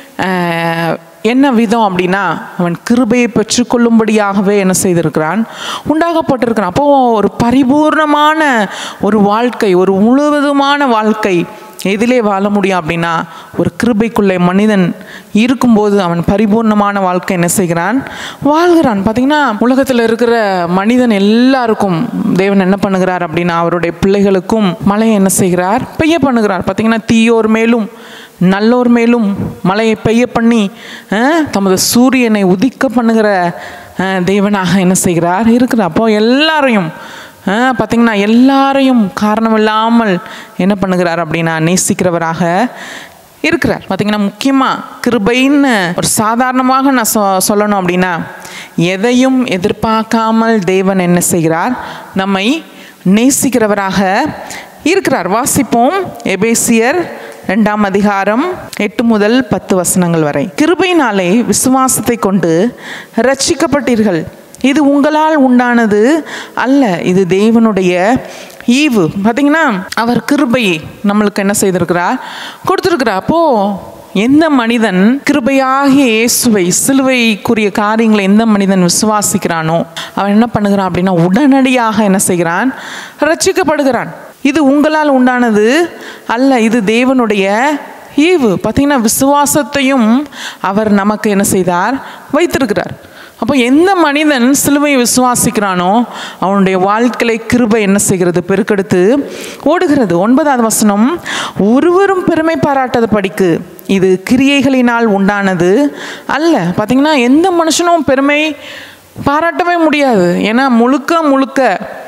ஆஹ், என்ன விதம் அப்படின்னா அவன் கிருபையை பெற்றுக்கொள்ளும்படியாகவே என்ன செய்திருக்கிறான் உண்டாக்கப்பட்டிருக்கிறான் அப்போ ஒரு பரிபூர்ணமான ஒரு வாழ்க்கை ஒரு முழுவதுமான வாழ்க்கை எதிலே வாழ முடியும் அப்படின்னா ஒரு கிருபைக்குள்ளே மனிதன் இருக்கும்போது அவன் பரிபூர்ணமான வாழ்க்கை என்ன செய்கிறான் வாழ்கிறான் பார்த்தீங்கன்னா உலகத்தில் இருக்கிற மனிதன் எல்லாருக்கும் தேவன் என்ன பண்ணுகிறார் அப்படின்னா அவருடைய பிள்ளைகளுக்கும் மழையை என்ன செய்கிறார் பெய்ய பண்ணுகிறார் பார்த்தீங்கன்னா தீயோர் மேலும் நல்லோர் மேலும் மழையை பெய்ய பண்ணி அஹ், தமது சூரியனை உதிக்க பண்ணுகிற அஹ், தேவனாக என்ன செய்கிறார் இருக்கிறார் அப்போ எல்லாரையும் அஹ், பார்த்தீங்கன்னா எல்லாரையும் காரணமில்லாமல் என்ன பண்ணுகிறார் அப்படின்னா நேசிக்கிறவராக இருக்கிறார் பார்த்தீங்கன்னா முக்கியமாக கிருபைன்னு ஒரு சாதாரணமாக நான் சொ சொல்லணும் அப்படின்னா எதையும் எதிர்பார்க்காமல் தேவன் என்ன செய்கிறார் நம்மை நேசிக்கிறவராக இருக்கிறார் வாசிப்போம் எபேசியர் ரெண்டாம் அதிகாரம் எட்டு முதல் பத்து வசனங்கள் வரை கிருபையினாலே விசுவாசத்தை கொண்டு ரட்சிக்கப்பட்டீர்கள் இது உங்களால் உண்டானது அல்ல இது தேவனுடைய ஈவு பார்த்தீங்கன்னா அவர் கிருபையை நம்மளுக்கு என்ன செய்திருக்கிறார் கொடுத்துருக்கிறார் அப்போது எந்த மனிதன் கிருபையாகிய இயேசுவை சிலுவைக்குரிய காரியங்களை எந்த மனிதன் விசுவாசிக்கிறானோ அவன் என்ன பண்ணுகிறான் அப்படின்னா உடனடியாக என்ன செய்கிறான் ரட்சிக்கப்படுகிறான் இது உங்களால் உண்டானது அல்ல இது தேவனுடைய ஈவு பார்த்தீங்கன்னா விசுவாசத்தையும் அவர் நமக்கு என்ன செய்தார் வைத்திருக்கிறார் அப்போ எந்த மனிதன் சிலுவையை விசுவாசிக்கிறானோ அவனுடைய வாழ்க்கையை கிருபை என்ன செய்கிறது பெருக்கெடுத்து ஓடுகிறது ஒன்பதாவது வசனம் ஒருவரும் பெருமை பாராட்டாத படிக்கு இது கிரியைகளினால் உண்டானது அல்ல பார்த்தீங்கன்னா எந்த மனுஷனும் பெருமை பாராட்டவே முடியாது ஏன்னா முழுக்க முழுக்க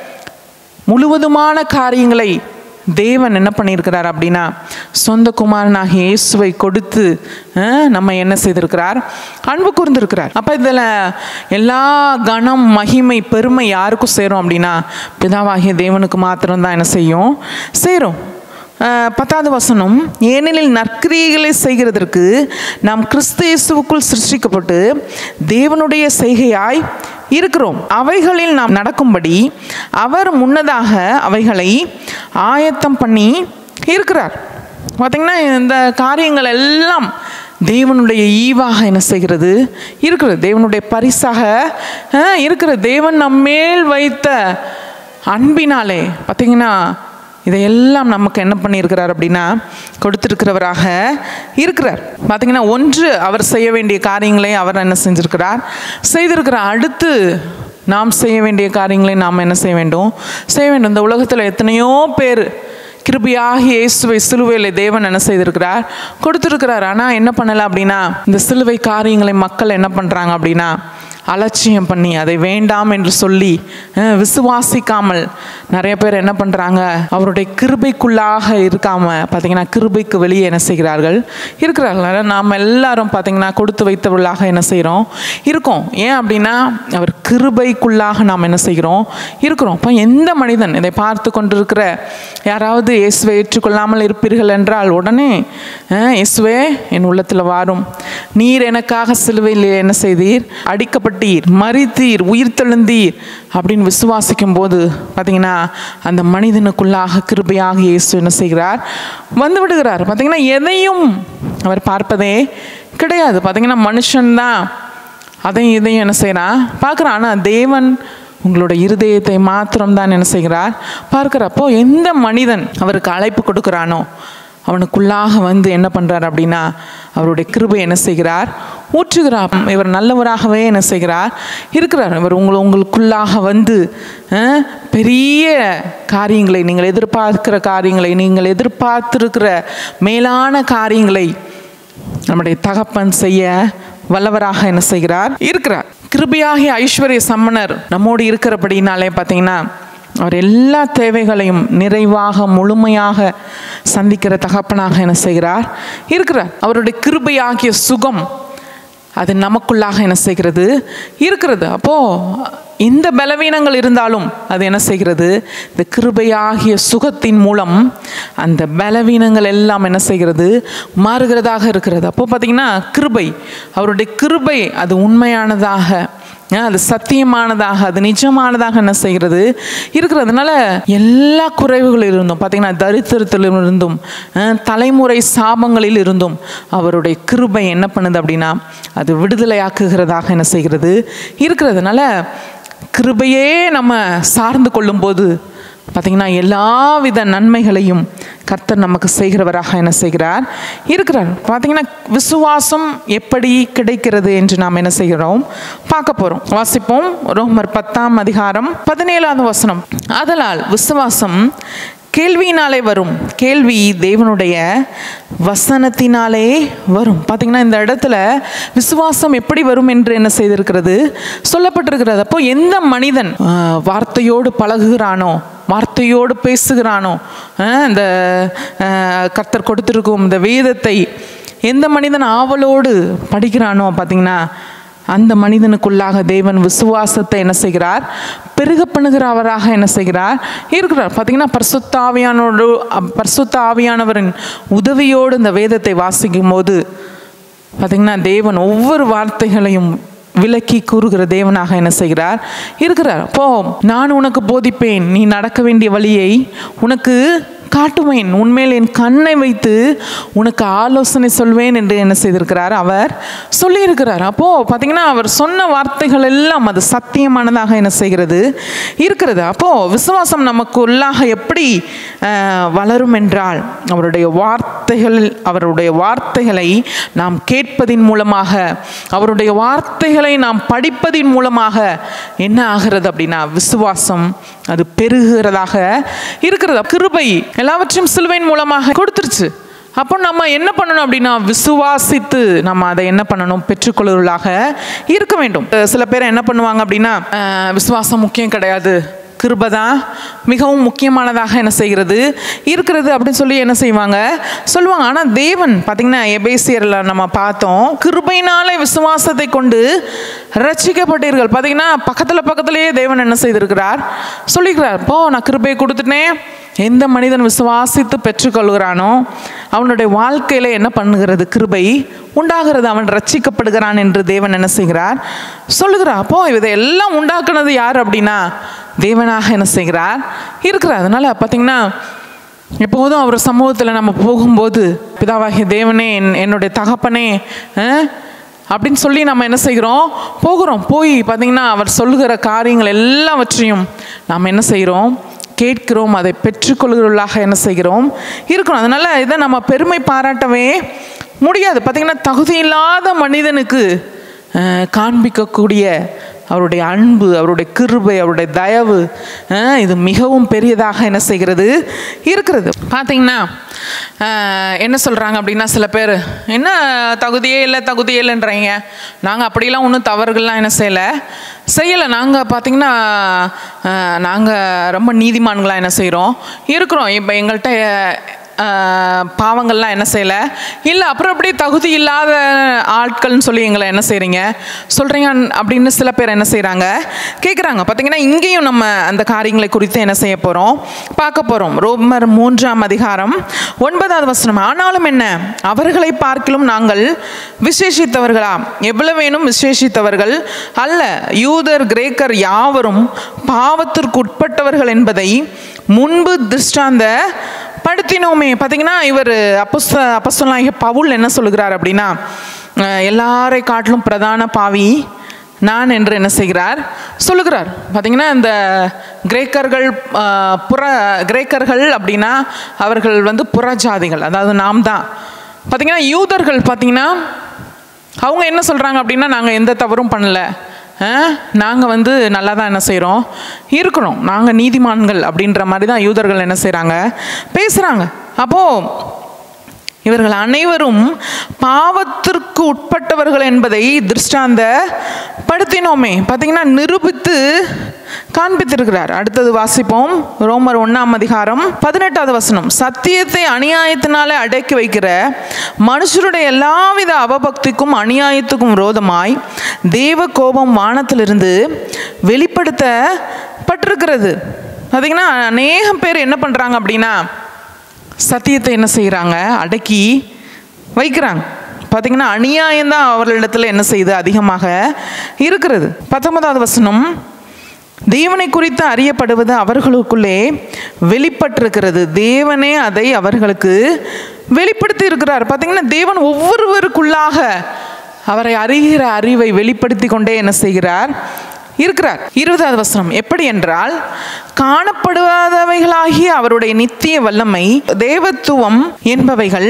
முழுவதுமான காரியங்களை தேவன் என்ன பண்ணியிருக்கிறார் அப்படின்னா சொந்த குமாரனாகிய இயேசுவை கொடுத்து அஹ், நம்ம என்ன செய்திருக்கிறார் அன்பு கூர்ந்திருக்கிறார் அப்போ இதில் எல்லா கணம் மகிமை பெருமை யாருக்கும் சேரும் அப்படின்னா பிதாவாகிய தேவனுக்கு மாத்திரம்தான் என்ன செய்யும் சேரும் அஹ், பத்தாவது வசனம் ஏனெனில் நற்கிரியைகளை செய்கிறதற்கு நாம் கிறிஸ்து இயேசுவுக்குள் சிருஷ்டிக்கப்பட்டு தேவனுடைய செய்கையாய் இருக்கிறோம் அவைகளில் நாம் நடக்கும்படி அவர் முன்னதாக அவைகளை ஆயத்தம் பண்ணி இருக்கிறார் பார்த்தீங்கன்னா இந்த காரியங்கள் எல்லாம் தேவனுடைய ஈவாக என்ன செய்கிறது இருக்கிறது தேவனுடைய பரிசாக அஹ், இருக்கிறது தேவன் நம்மேல் வைத்த அன்பினாலே பார்த்தீங்கன்னா இதையெல்லாம் நமக்கு என்ன பண்ணியிருக்கிறார் அப்படின்னா கொடுத்திருக்கிறவராக இருக்கிறார் பார்த்தீங்கன்னா ஒன்று அவர் செய்ய வேண்டிய காரியங்களை அவர் என்ன செஞ்சிருக்கிறார் செய்திருக்கிறார் அடுத்து நாம் செய்ய வேண்டிய காரியங்களை நாம் என்ன செய்ய வேண்டும் செய்ய வேண்டும் இந்த உலகத்தில் எத்தனையோ பேர் கிருபியாகி இயேசுவை சிலுவையில் தேவன் என்ன செய்திருக்கிறார் கொடுத்துருக்கிறார் ஆனால் என்ன பண்ணலை அப்படின்னா இந்த சிலுவை காரியங்களை மக்கள் என்ன பண்ணுறாங்க அப்படின்னா அலட்சியம் பண்ணி அதை வேண்டாம் என்று சொல்லி அஹ், விசுவாசிக்காமல் நிறைய பேர் என்ன பண்ணுறாங்க அவருடைய கிருபைக்குள்ளாக இருக்காம பார்த்தீங்கன்னா கிருபைக்கு வெளியே என்ன செய்கிறார்கள் இருக்கிறார்கள் அதனால நாம் எல்லாரும் பார்த்தீங்கன்னா கொடுத்து வைத்தவர்களாக என்ன செய்கிறோம் இருக்கோம் ஏன் அப்படின்னா அவர் கிருபைக்குள்ளாக நாம் என்ன செய்கிறோம் இருக்கிறோம் இப்போ எந்த மனிதன் இதை பார்த்து கொண்டிருக்கிற யாராவது இயேசுவை ஏற்றுக்கொள்ளாமல் இருப்பீர்கள் என்றால் உடனே அஹ், இயேசுவே என் உள்ளத்தில் வாரும் நீர் எனக்காக சிலுவையில் என்ன செய்தீர் அடிக்கப்பட்டீர் மறித்தீர் உயிர் தெழுந்தீர் அப்படின்னு விசுவாசிக்கும் போது பார்த்தீங்கன்னா அந்த மனிதனுக்குள்ளாக கிருபையாக இயேசு என்ன செய்கிறார் வந்து விடுகிறார் பார்த்தீங்கன்னா எதையும் அவர் பார்ப்பதே கிடையாது பார்த்தீங்கன்னா மனுஷன்தான் அதையும் இதையும் என்ன செய்கிறான் பார்க்குறான் ஆனால் தேவன் உங்களோட இருதயத்தை மாத்திரம் தான் என்ன செய்கிறார் பார்க்குறப்போ எந்த மனிதன் அவருக்கு அழைப்பு கொடுக்குறானோ அவனுக்குள்ளாக வந்து என்ன பண்ணுறார் அப்படின்னா அவருடைய கிருபை என்ன செய்கிறார் ஊற்றுகிறார் இவர் நல்லவராகவே என்ன செய்கிறார் இருக்கிறார் இவர் உங்களை உங்களுக்குள்ளாக வந்து அஹ், பெரிய காரியங்களை நீங்கள் எதிர்பார்க்கிற காரியங்களை நீங்கள் எதிர்பார்த்திருக்கிற மேலான காரியங்களை நம்முடைய தகப்பன் செய்ய வல்லவராக என்ன செய்கிறார் இருக்கிறார் கிருபியாகிய ஐஸ்வர்ய சம்மனர் நம்மோடு இருக்கிறபடினாலே பார்த்தீங்கன்னா அவர் எல்லா தேவைகளையும் நிறைவாக முழுமையாக சந்திக்கிற தகப்பனாக என்ன செய்கிறார் இருக்கிறார் அவருடைய கிருபையாகிய சுகம் அது நமக்குள்ளாக என்ன செய்கிறது இருக்கிறது அப்போ இந்த பலவீனங்கள் இருந்தாலும் அது என்ன செய்கிறது இந்த கிருபையாகிய சுகத்தின் மூலம் அந்த பலவீனங்கள் எல்லாம் என்ன செய்கிறது மாறுகிறதாக இருக்கிறது அப்போ பார்த்தீங்கன்னா கிருபை அவருடைய கிருபை அது உண்மையானதாக அஹ் அது சத்தியமானதாக அது நிஜமானதாக என்ன செய்கிறது இருக்கிறதுனால எல்லா குறைவுகளில் இருந்தும் பார்த்தீங்கன்னா தரித்திரத்திலும் இருந்தும் அஹ் தலைமுறை சாபங்களில் இருந்தும் அவருடைய கிருபை என்ன பண்ணுது அப்படின்னா அது விடுதலையாக்குகிறதாக என்ன செய்கிறது இருக்கிறதுனால கிருபையே நம்ம சார்ந்து கொள்ளும்போது பார்த்தீங்கன்னா எல்லாவித நன்மைகளையும் கர்த்தர் நமக்கு செய்கிறவராக என்ன செய்கிறார் இருக்கிறார் பார்த்தீங்கன்னா விசுவாசம் எப்படி கிடைக்கிறது என்று நாம் என்ன செய்கிறோம் பார்க்க போகிறோம் வாசிப்போம் ரோமர் பத்தாம் அதிகாரம் பதினேழாவது வசனம் ஆதலால் விசுவாசம் கேள்வியினாலே வரும் கேள்வி தேவனுடைய வசனத்தினாலே வரும் பார்த்தீங்கன்னா இந்த இடத்துல விசுவாசம் எப்படி வரும் என்று என்ன செய்திருக்கிறது சொல்லப்பட்டிருக்கிறது அப்போ எந்த மனிதன் ஆஹ், வார்த்தையோடு பழகுகிறானோ வார்த்தையோடு பேசுகிறானோ ஆஹ், இந்த ஆஹ், கர்த்தர் கொடுத்திருக்கும் இந்த வேதத்தை எந்த மனிதன் ஆவலோடு படிக்கிறானோ பார்த்தீங்கன்னா அந்த மனிதனுக்குள்ளாக தேவன் விசுவாசத்தை என்ன செய்கிறார் பெருக பண்ணுகிறவராக என்ன செய்கிறார் இருக்கிறார் பார்த்தீங்கன்னா பரிசுத்த ஆவியானோடு பரிசுத்த ஆவியானவரின் உதவியோடு இந்த வேதத்தை வாசிக்கும் போது பார்த்தீங்கன்னா தேவன் ஒவ்வொரு வார்த்தைகளையும் விலக்கி கூறுகிற தேவனாக என்ன செய்கிறார் இருக்கிறார் அப்போ நான் உனக்கு போதிப்பேன் நீ நடக்க வேண்டிய வழியை உனக்கு காட்டுவேன் உன்மேல் என் கண்ணை வைத்து உனக்கு ஆலோசனை சொல்வேன் என்று என்ன செய்திருக்கிறார் அவர் சொல்லியிருக்கிறார் அப்போ பார்த்தீங்கன்னா அவர் சொன்ன வார்த்தைகள் எல்லாம் அது சத்தியமானதாக என்ன செய்கிறது இருக்கிறது அப்போ விசுவாசம் நமக்கு உள்ளாக எப்படி அஹ், வளரும் என்றால் அவருடைய வார்த்தைகள் அவருடைய வார்த்தைகளை நாம் கேட்பதின் மூலமாக அவருடைய வார்த்தைகளை நாம் படிப்பதின் மூலமாக என்ன ஆகிறது அப்படின்னா விசுவாசம் அது பெருகிறதாக இருக்கிறது கிருபை எல்லாவற்றையும் சிலுவையின் மூலமாக கொடுத்துருச்சு அப்போ நம்ம என்ன பண்ணணும் அப்படின்னா விசுவாசித்து நம்ம அதை என்ன பண்ணணும் பெற்றுக்கொள்வர்களாக இருக்க வேண்டும் அஹ் சில பேர் என்ன பண்ணுவாங்க அப்படின்னா அஹ் விசுவாசம் முக்கியம் கிடையாது கிருபை தான் மிகவும் முக்கியமானதாக என்ன செய்கிறது இருக்கிறது அப்படின்னு சொல்லி என்ன செய்வாங்க சொல்லுவாங்க ஆனால் தேவன் பார்த்தீங்கன்னா எபேசியரில் நம்ம பார்த்தோம் கிருபையினாலே விசுவாசத்தை கொண்டு ரட்சிக்கப்பட்டீர்கள் பார்த்தீங்கன்னா பக்கத்தில் பக்கத்திலேயே தேவன் என்ன செய்திருக்கிறார் சொல்லிக்கிறார் போ நான் கிருபையை கொடுத்துட்டேன் எந்த மனிதன் விசுவாசித்து பெற்றுக்கொள்கிறானோ அவனுடைய வாழ்க்கையில் என்ன பண்ணுகிறது கிருபை உண்டாகிறது அவன் ரட்சிக்கப்படுகிறான் என்று தேவன் என்ன செய்கிறார் சொல்லுகிறார் அப்போ இதையெல்லாம் உண்டாக்குனது யார் அப்படின்னா தேவனாக என்ன செய்கிறார் இருக்கிறார் அதனால பார்த்தீங்கன்னா எப்போதும் அவர் சமூகத்தில் நம்ம போகும்போது பிதாவாகிய தேவனே என் என்னுடைய தகப்பனே அஹ், அப்படின்னு சொல்லி நம்ம என்ன செய்கிறோம் போகிறோம் போய் பார்த்தீங்கன்னா அவர் சொல்லுகிற காரியங்கள் எல்லாவற்றையும் நாம் என்ன செய்கிறோம் கேட்கிறோம் அதை பெற்றுக்கொள்கிறவர்களாக என்ன செய்கிறோம் இருக்கணும் அதனால் இதை நம்ம பெருமை பாராட்டவே முடியாது பார்த்திங்கன்னா தகுதியில்லாத மனிதனுக்கு அஹ், காண்பிக்கக்கூடிய அவருடைய அன்பு அவருடைய கிருபை அவருடைய தயவு அஹ், இது மிகவும் பெரியதாக என்ன செய்கிறது இருக்கிறது பார்த்தீங்கன்னா அஹ், என்ன சொல்கிறாங்க அப்படின்னா சில பேர் என்ன தகுதியே இல்லை தகுதியே இல்லைன்றீங்க நாங்கள் அப்படிலாம் ஒன்றும் தவறுகள்லாம் என்ன செய்யலை செய்யலை நாங்கள் பார்த்தீங்கன்னா நாங்கள் ரொம்ப நீதிமான்களாக என்ன செய்கிறோம் இருக்கிறோம் இப்போ எங்கள்கிட்ட ஆஹ் பாவங்கள்லாம் என்ன செய்யலை இல்லை அப்புறம் அப்படியே தகுதி இல்லாத ஆட்கள்னு சொல்லி எங்களை என்ன செய்கிறீங்க சொல்கிறீங்க அப்படின்னு சில பேர் என்ன செய்கிறாங்க கேட்குறாங்க பார்த்தீங்கன்னா இங்கேயும் நம்ம அந்த காரியங்களை குறித்து என்ன செய்ய போகிறோம் பார்க்க போகிறோம் ரோமர் மூன்றாம் அதிகாரம் ஒன்பதாவது வசனம் ஆனாலும் என்ன அவர்களை பார்க்கிலும் நாங்கள் விசேஷித்தவர்களா எவ்வளவேனும் விசேஷித்தவர்கள் அல்ல யூதர் கிரேக்கர் யாவரும் பாவத்திற்கு உட்பட்டவர்கள் என்பதை முன்பு திருஷ்டாந்த படுத்தினோமே பார்த்தீங்கன்னா இவர் அப்பஸ்த அப்பஸ்தலனாகிய பவுல் என்ன சொல்லுகிறார் அப்படின்னா அஹ், எல்லாரை காட்டிலும் பிரதான பாவி நான் என்று என்ன செய்கிறார் சொல்லுகிறார் பார்த்தீங்கன்னா இந்த கிரேக்கர்கள் அஹ், புற கிரேக்கர்கள் அப்படின்னா அவர்கள் வந்து புறஜாதிகள் அதாவது நாம் தான் பார்த்தீங்கன்னா யூதர்கள் பார்த்தீங்கன்னா அவங்க என்ன சொல்கிறாங்க அப்படின்னா நாங்கள் எந்த தவறும் பண்ணல நாங்கள் வந்து நல்லா தான் என்ன செய்கிறோம் இருக்கிறோம் நாங்கள் நீதிமான்கள் அப்படின்ற மாதிரி தான் யூதர்கள் என்ன செய்கிறாங்க பேசுகிறாங்க அப்போது இவர்கள் அனைவரும் பாவத்திற்கு உட்பட்டவர்கள் என்பதை திருஷ்டாந்த படுத்தினோமே பார்த்தீங்கன்னா நிரூபித்து காண்பித்திருக்கிறார் அடுத்தது வாசிப்போம் ரோமர் ஒன்றாம் அதிகாரம் பதினெட்டாவது வசனம் சத்தியத்தை அநியாயத்தினாலே அடக்கி வைக்கிற மனுஷருடைய எல்லாவித அவபக்திக்கும் அநியாயத்துக்கும் விரோதமாய் தேவ கோபம் வானத்திலிருந்து வெளிப்படுத்தப்பட்டிருக்கிறது பார்த்தீங்கன்னா அநேகம் பேர் என்ன பண்ணுறாங்க அப்படின்னா சத்தியத்தை என்ன செய்கிறாங்க அடக்கி வைக்கிறாங்க பார்த்தீங்கன்னா அநியாயம்தான் அவர்களிடத்தில் என்ன செய்யுது அதிகமாக இருக்கிறது பத்தொன்பதாவது வசனம் தேவனை குறித்து அறியப்படுவது அவர்களுக்குள்ளே வெளிப்பட்டிருக்கிறது தேவனே அதை அவர்களுக்கு வெளிப்படுத்தி இருக்கிறார் பார்த்தீங்கன்னா தேவன் ஒவ்வொருவருக்குள்ளாக அவரை அறிகிற அறிவை வெளிப்படுத்தி கொண்டே என்ன செய்கிறார் இருக்கிறார் இருபதாவது வசனம் எப்படி என்றால் காணப்படுவாதவைகளாகிய அவருடைய நித்திய வல்லமை தேவத்துவம் என்பவைகள்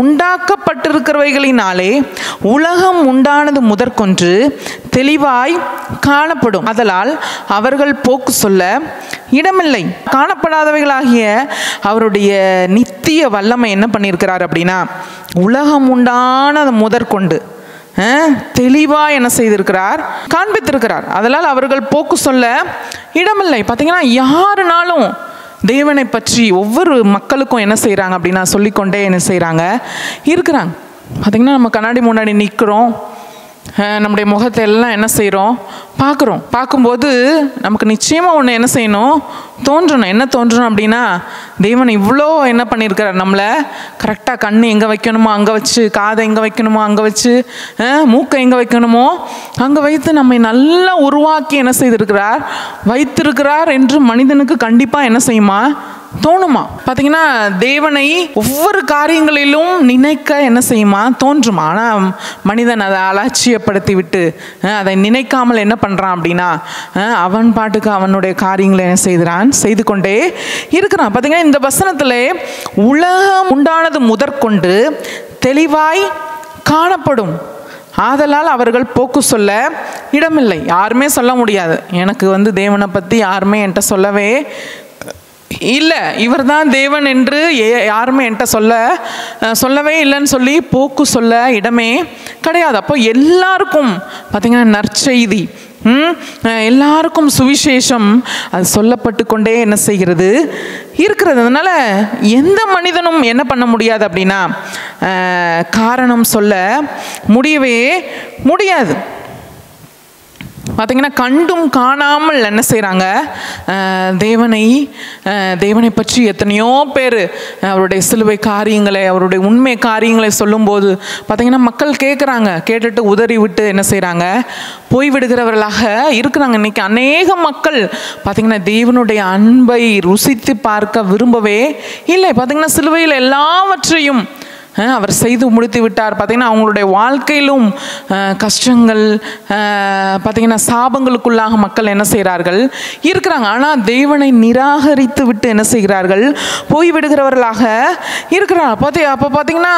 உண்டாக்கப்பட்டிருக்கிறவைகளினாலே உலகம் உண்டானது முதற்கொன்று தெளிவாய் காணப்படும் அதலால் அவர்கள் போக்கு சொல்ல இடமில்லை காணப்படாதவைகளாகிய அவருடைய நித்திய வல்லமை என்ன பண்ணியிருக்கிறார் அப்படின்னா உலகம் உண்டானது முதற்கொண்டு தெளிவாக என்ன செய்திருக்கிறார் காண்பித்திருக்கிறார் அதனால் அவர்கள் போக்கு சொல்ல இடமில்லை பார்த்தீங்கன்னா யாருனாலும் தேவனை பற்றி ஒவ்வொரு மக்களுக்கும் என்ன செய்கிறாங்க அப்படின்னா சொல்லிக்கொண்டே என்ன செய்கிறாங்க இருக்கிறாங்க பார்த்தீங்கன்னா நம்ம கண்ணாடி முன்னாடி நிற்கிறோம் நம்முடைய முகத்தை எல்லாம் என்ன செய்கிறோம் பார்க்குறோம் பார்க்கும்போது நமக்கு நிச்சயமாக ஒன்று என்ன செய்யணும் தோன்றணும் என்ன தோன்றணும் அப்படின்னா தேவன் இவ்வளோ என்ன பண்ணியிருக்கிறார் நம்மளை கரெக்டாக கண் எங்கே வைக்கணுமோ அங்கே வச்சு காதை எங்கே வைக்கணுமோ அங்கே வச்சு அஹ், மூக்கை எங்கே வைக்கணுமோ அங்கே வைத்து நம்மை நல்லா உருவாக்கி என்ன செய்திருக்கிறார் வைத்திருக்கிறார் என்று மனிதனுக்கு கண்டிப்பாக என்ன செய்யுமா தோணுமா பார்த்தீங்கன்னா தேவனை ஒவ்வொரு காரியங்களிலும் நினைக்க என்ன செய்யுமா தோன்றுமா ஆனால் மனிதன் அதை அலட்சியப்படுத்தி விட்டு அஹ், அதை நினைக்காமல் என்ன பண்ணுறான் அப்படின்னா அஹ், அவன் பாட்டுக்கு அவனுடைய காரியங்களை என்ன செய்கிறான் செய்து கொண்டே இருக்கிறான் பார்த்தீங்கன்னா இந்த வசனத்தில் உலகம் உண்டானது முதற்கொண்டு தெளிவாய் காணப்படும் ஆதலால் அவர்கள் போக்கு சொல்ல இடமில்லை யாருமே சொல்ல முடியாது எனக்கு வந்து தேவனை பற்றி யாருமே என்கிட்ட சொல்லவே இல்லை இவர் தான் தேவன் என்று ஏ- யாருமே என்கிட்ட சொல்ல அஹ், சொல்லவே இல்லைன்னு சொல்லி போக்கு சொல்ல இடமே கிடையாது அப்போ எல்லாருக்கும் பார்த்தீங்கன்னா நற்செய்தி ம், அஹ், எல்லாருக்கும் சுவிசேஷம் அது சொல்லப்பட்டு கொண்டே என்ன செய்கிறது இருக்கிறது அதனால எந்த மனிதனும் என்ன பண்ண முடியாது அப்படின்னா அஹ், காரணம் சொல்ல முடியவே முடியாது பார்த்தீங்கன்னா கண்டும் காணாமல் என்ன செய்கிறாங்க தேவனை அஹ், தேவனை பற்றி எத்தனையோ பேர் அவருடைய சிலுவை காரியங்களை அவருடைய உண்மை காரியங்களை சொல்லும்போது பார்த்தீங்கன்னா மக்கள் கேட்குறாங்க கேட்டுட்டு உதறி விட்டு என்ன செய்கிறாங்க போய்விடுகிறவர்களாக இருக்கிறாங்க இன்னைக்கு அநேக மக்கள் பார்த்தீங்கன்னா தேவனுடைய அன்பை ருசித்து பார்க்க விரும்பவே இல்லை பார்த்தீங்கன்னா சிலுவையில் எல்லாவற்றையும் அஹ் அவர் செய்து முடித்து விட்டார் பார்த்தீங்கன்னா அவங்களுடைய வாழ்க்கையிலும் அஹ், கஷ்டங்கள் அஹ், பார்த்தீங்கன்னா சாபங்களுக்குள்ளாக மக்கள் என்ன செய்கிறார்கள் இருக்கிறாங்க ஆனால் தேவனை நிராகரித்து விட்டு என்ன செய்கிறார்கள் போய்விடுகிறவர்களாக இருக்கிறாங்க பார்த்தி அப்போ பார்த்தீங்கன்னா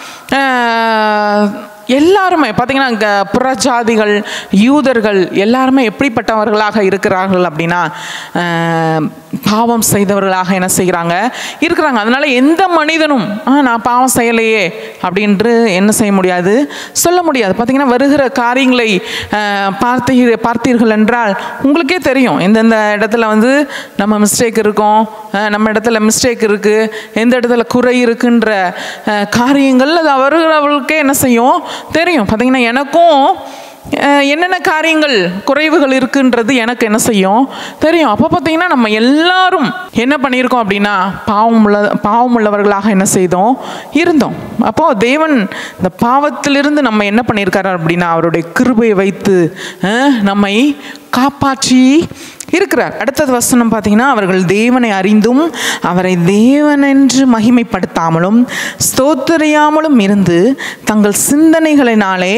அஹ், எல்லாருமே பார்த்தீங்கன்னா இங்கே புறஜாதிகள் யூதர்கள் எல்லாருமே எப்படிப்பட்டவர்களாக இருக்கிறார்கள் அப்படின்னா அஹ், பாவம் செய்தவர்களாக என்ன செய்கிறாங்க இருக்கிறாங்க அதனால எந்த மனிதனும் ஆ நான் பாவம் செய்யலையே அப்படின்று என்ன செய்ய முடியாது சொல்ல முடியாது பார்த்தீங்கன்னா வருகிற காரியங்களை அஹ், பார்த்தீர் பார்த்தீர்கள் என்றால் உங்களுக்கே தெரியும் எந்தெந்த இடத்துல வந்து நம்ம மிஸ்டேக் இருக்கோம் அஹ், நம்ம இடத்துல மிஸ்டேக் இருக்குது எந்த இடத்துல குறை இருக்குன்ற அஹ், காரியங்கள் அது அவர்களுக்கே என்ன செய்யும் தெரியும் பார்த்தீங்கன்னா எனக்கும் அஹ், என்னென்ன காரியங்கள் குறைவுகள் இருக்குன்றது எனக்கு என்ன செய்யும் தெரியும் அப்போ பார்த்தீங்கன்னா நம்ம எல்லாரும் என்ன பண்ணியிருக்கோம் அப்படின்னா பாவம் உள்ள பாவம் உள்ளவர்களாக என்ன செய்தோம் இருந்தோம் அப்போது தேவன் இந்த பாவத்திலிருந்து நம்ம என்ன பண்ணியிருக்காரு அப்படின்னா அவருடைய கிருபையை வைத்து அஹ், நம்மை காப்பாற்றி இருக்கிறார் அடுத்தது வசனம் பார்த்தீங்கன்னா அவர்கள் தேவனை அறிந்தும் அவரை தேவன் என்று மகிமைப்படுத்தாமலும் ஸ்தோத்தரியாமலும் இருந்து தங்கள் சிந்தனைகளினாலே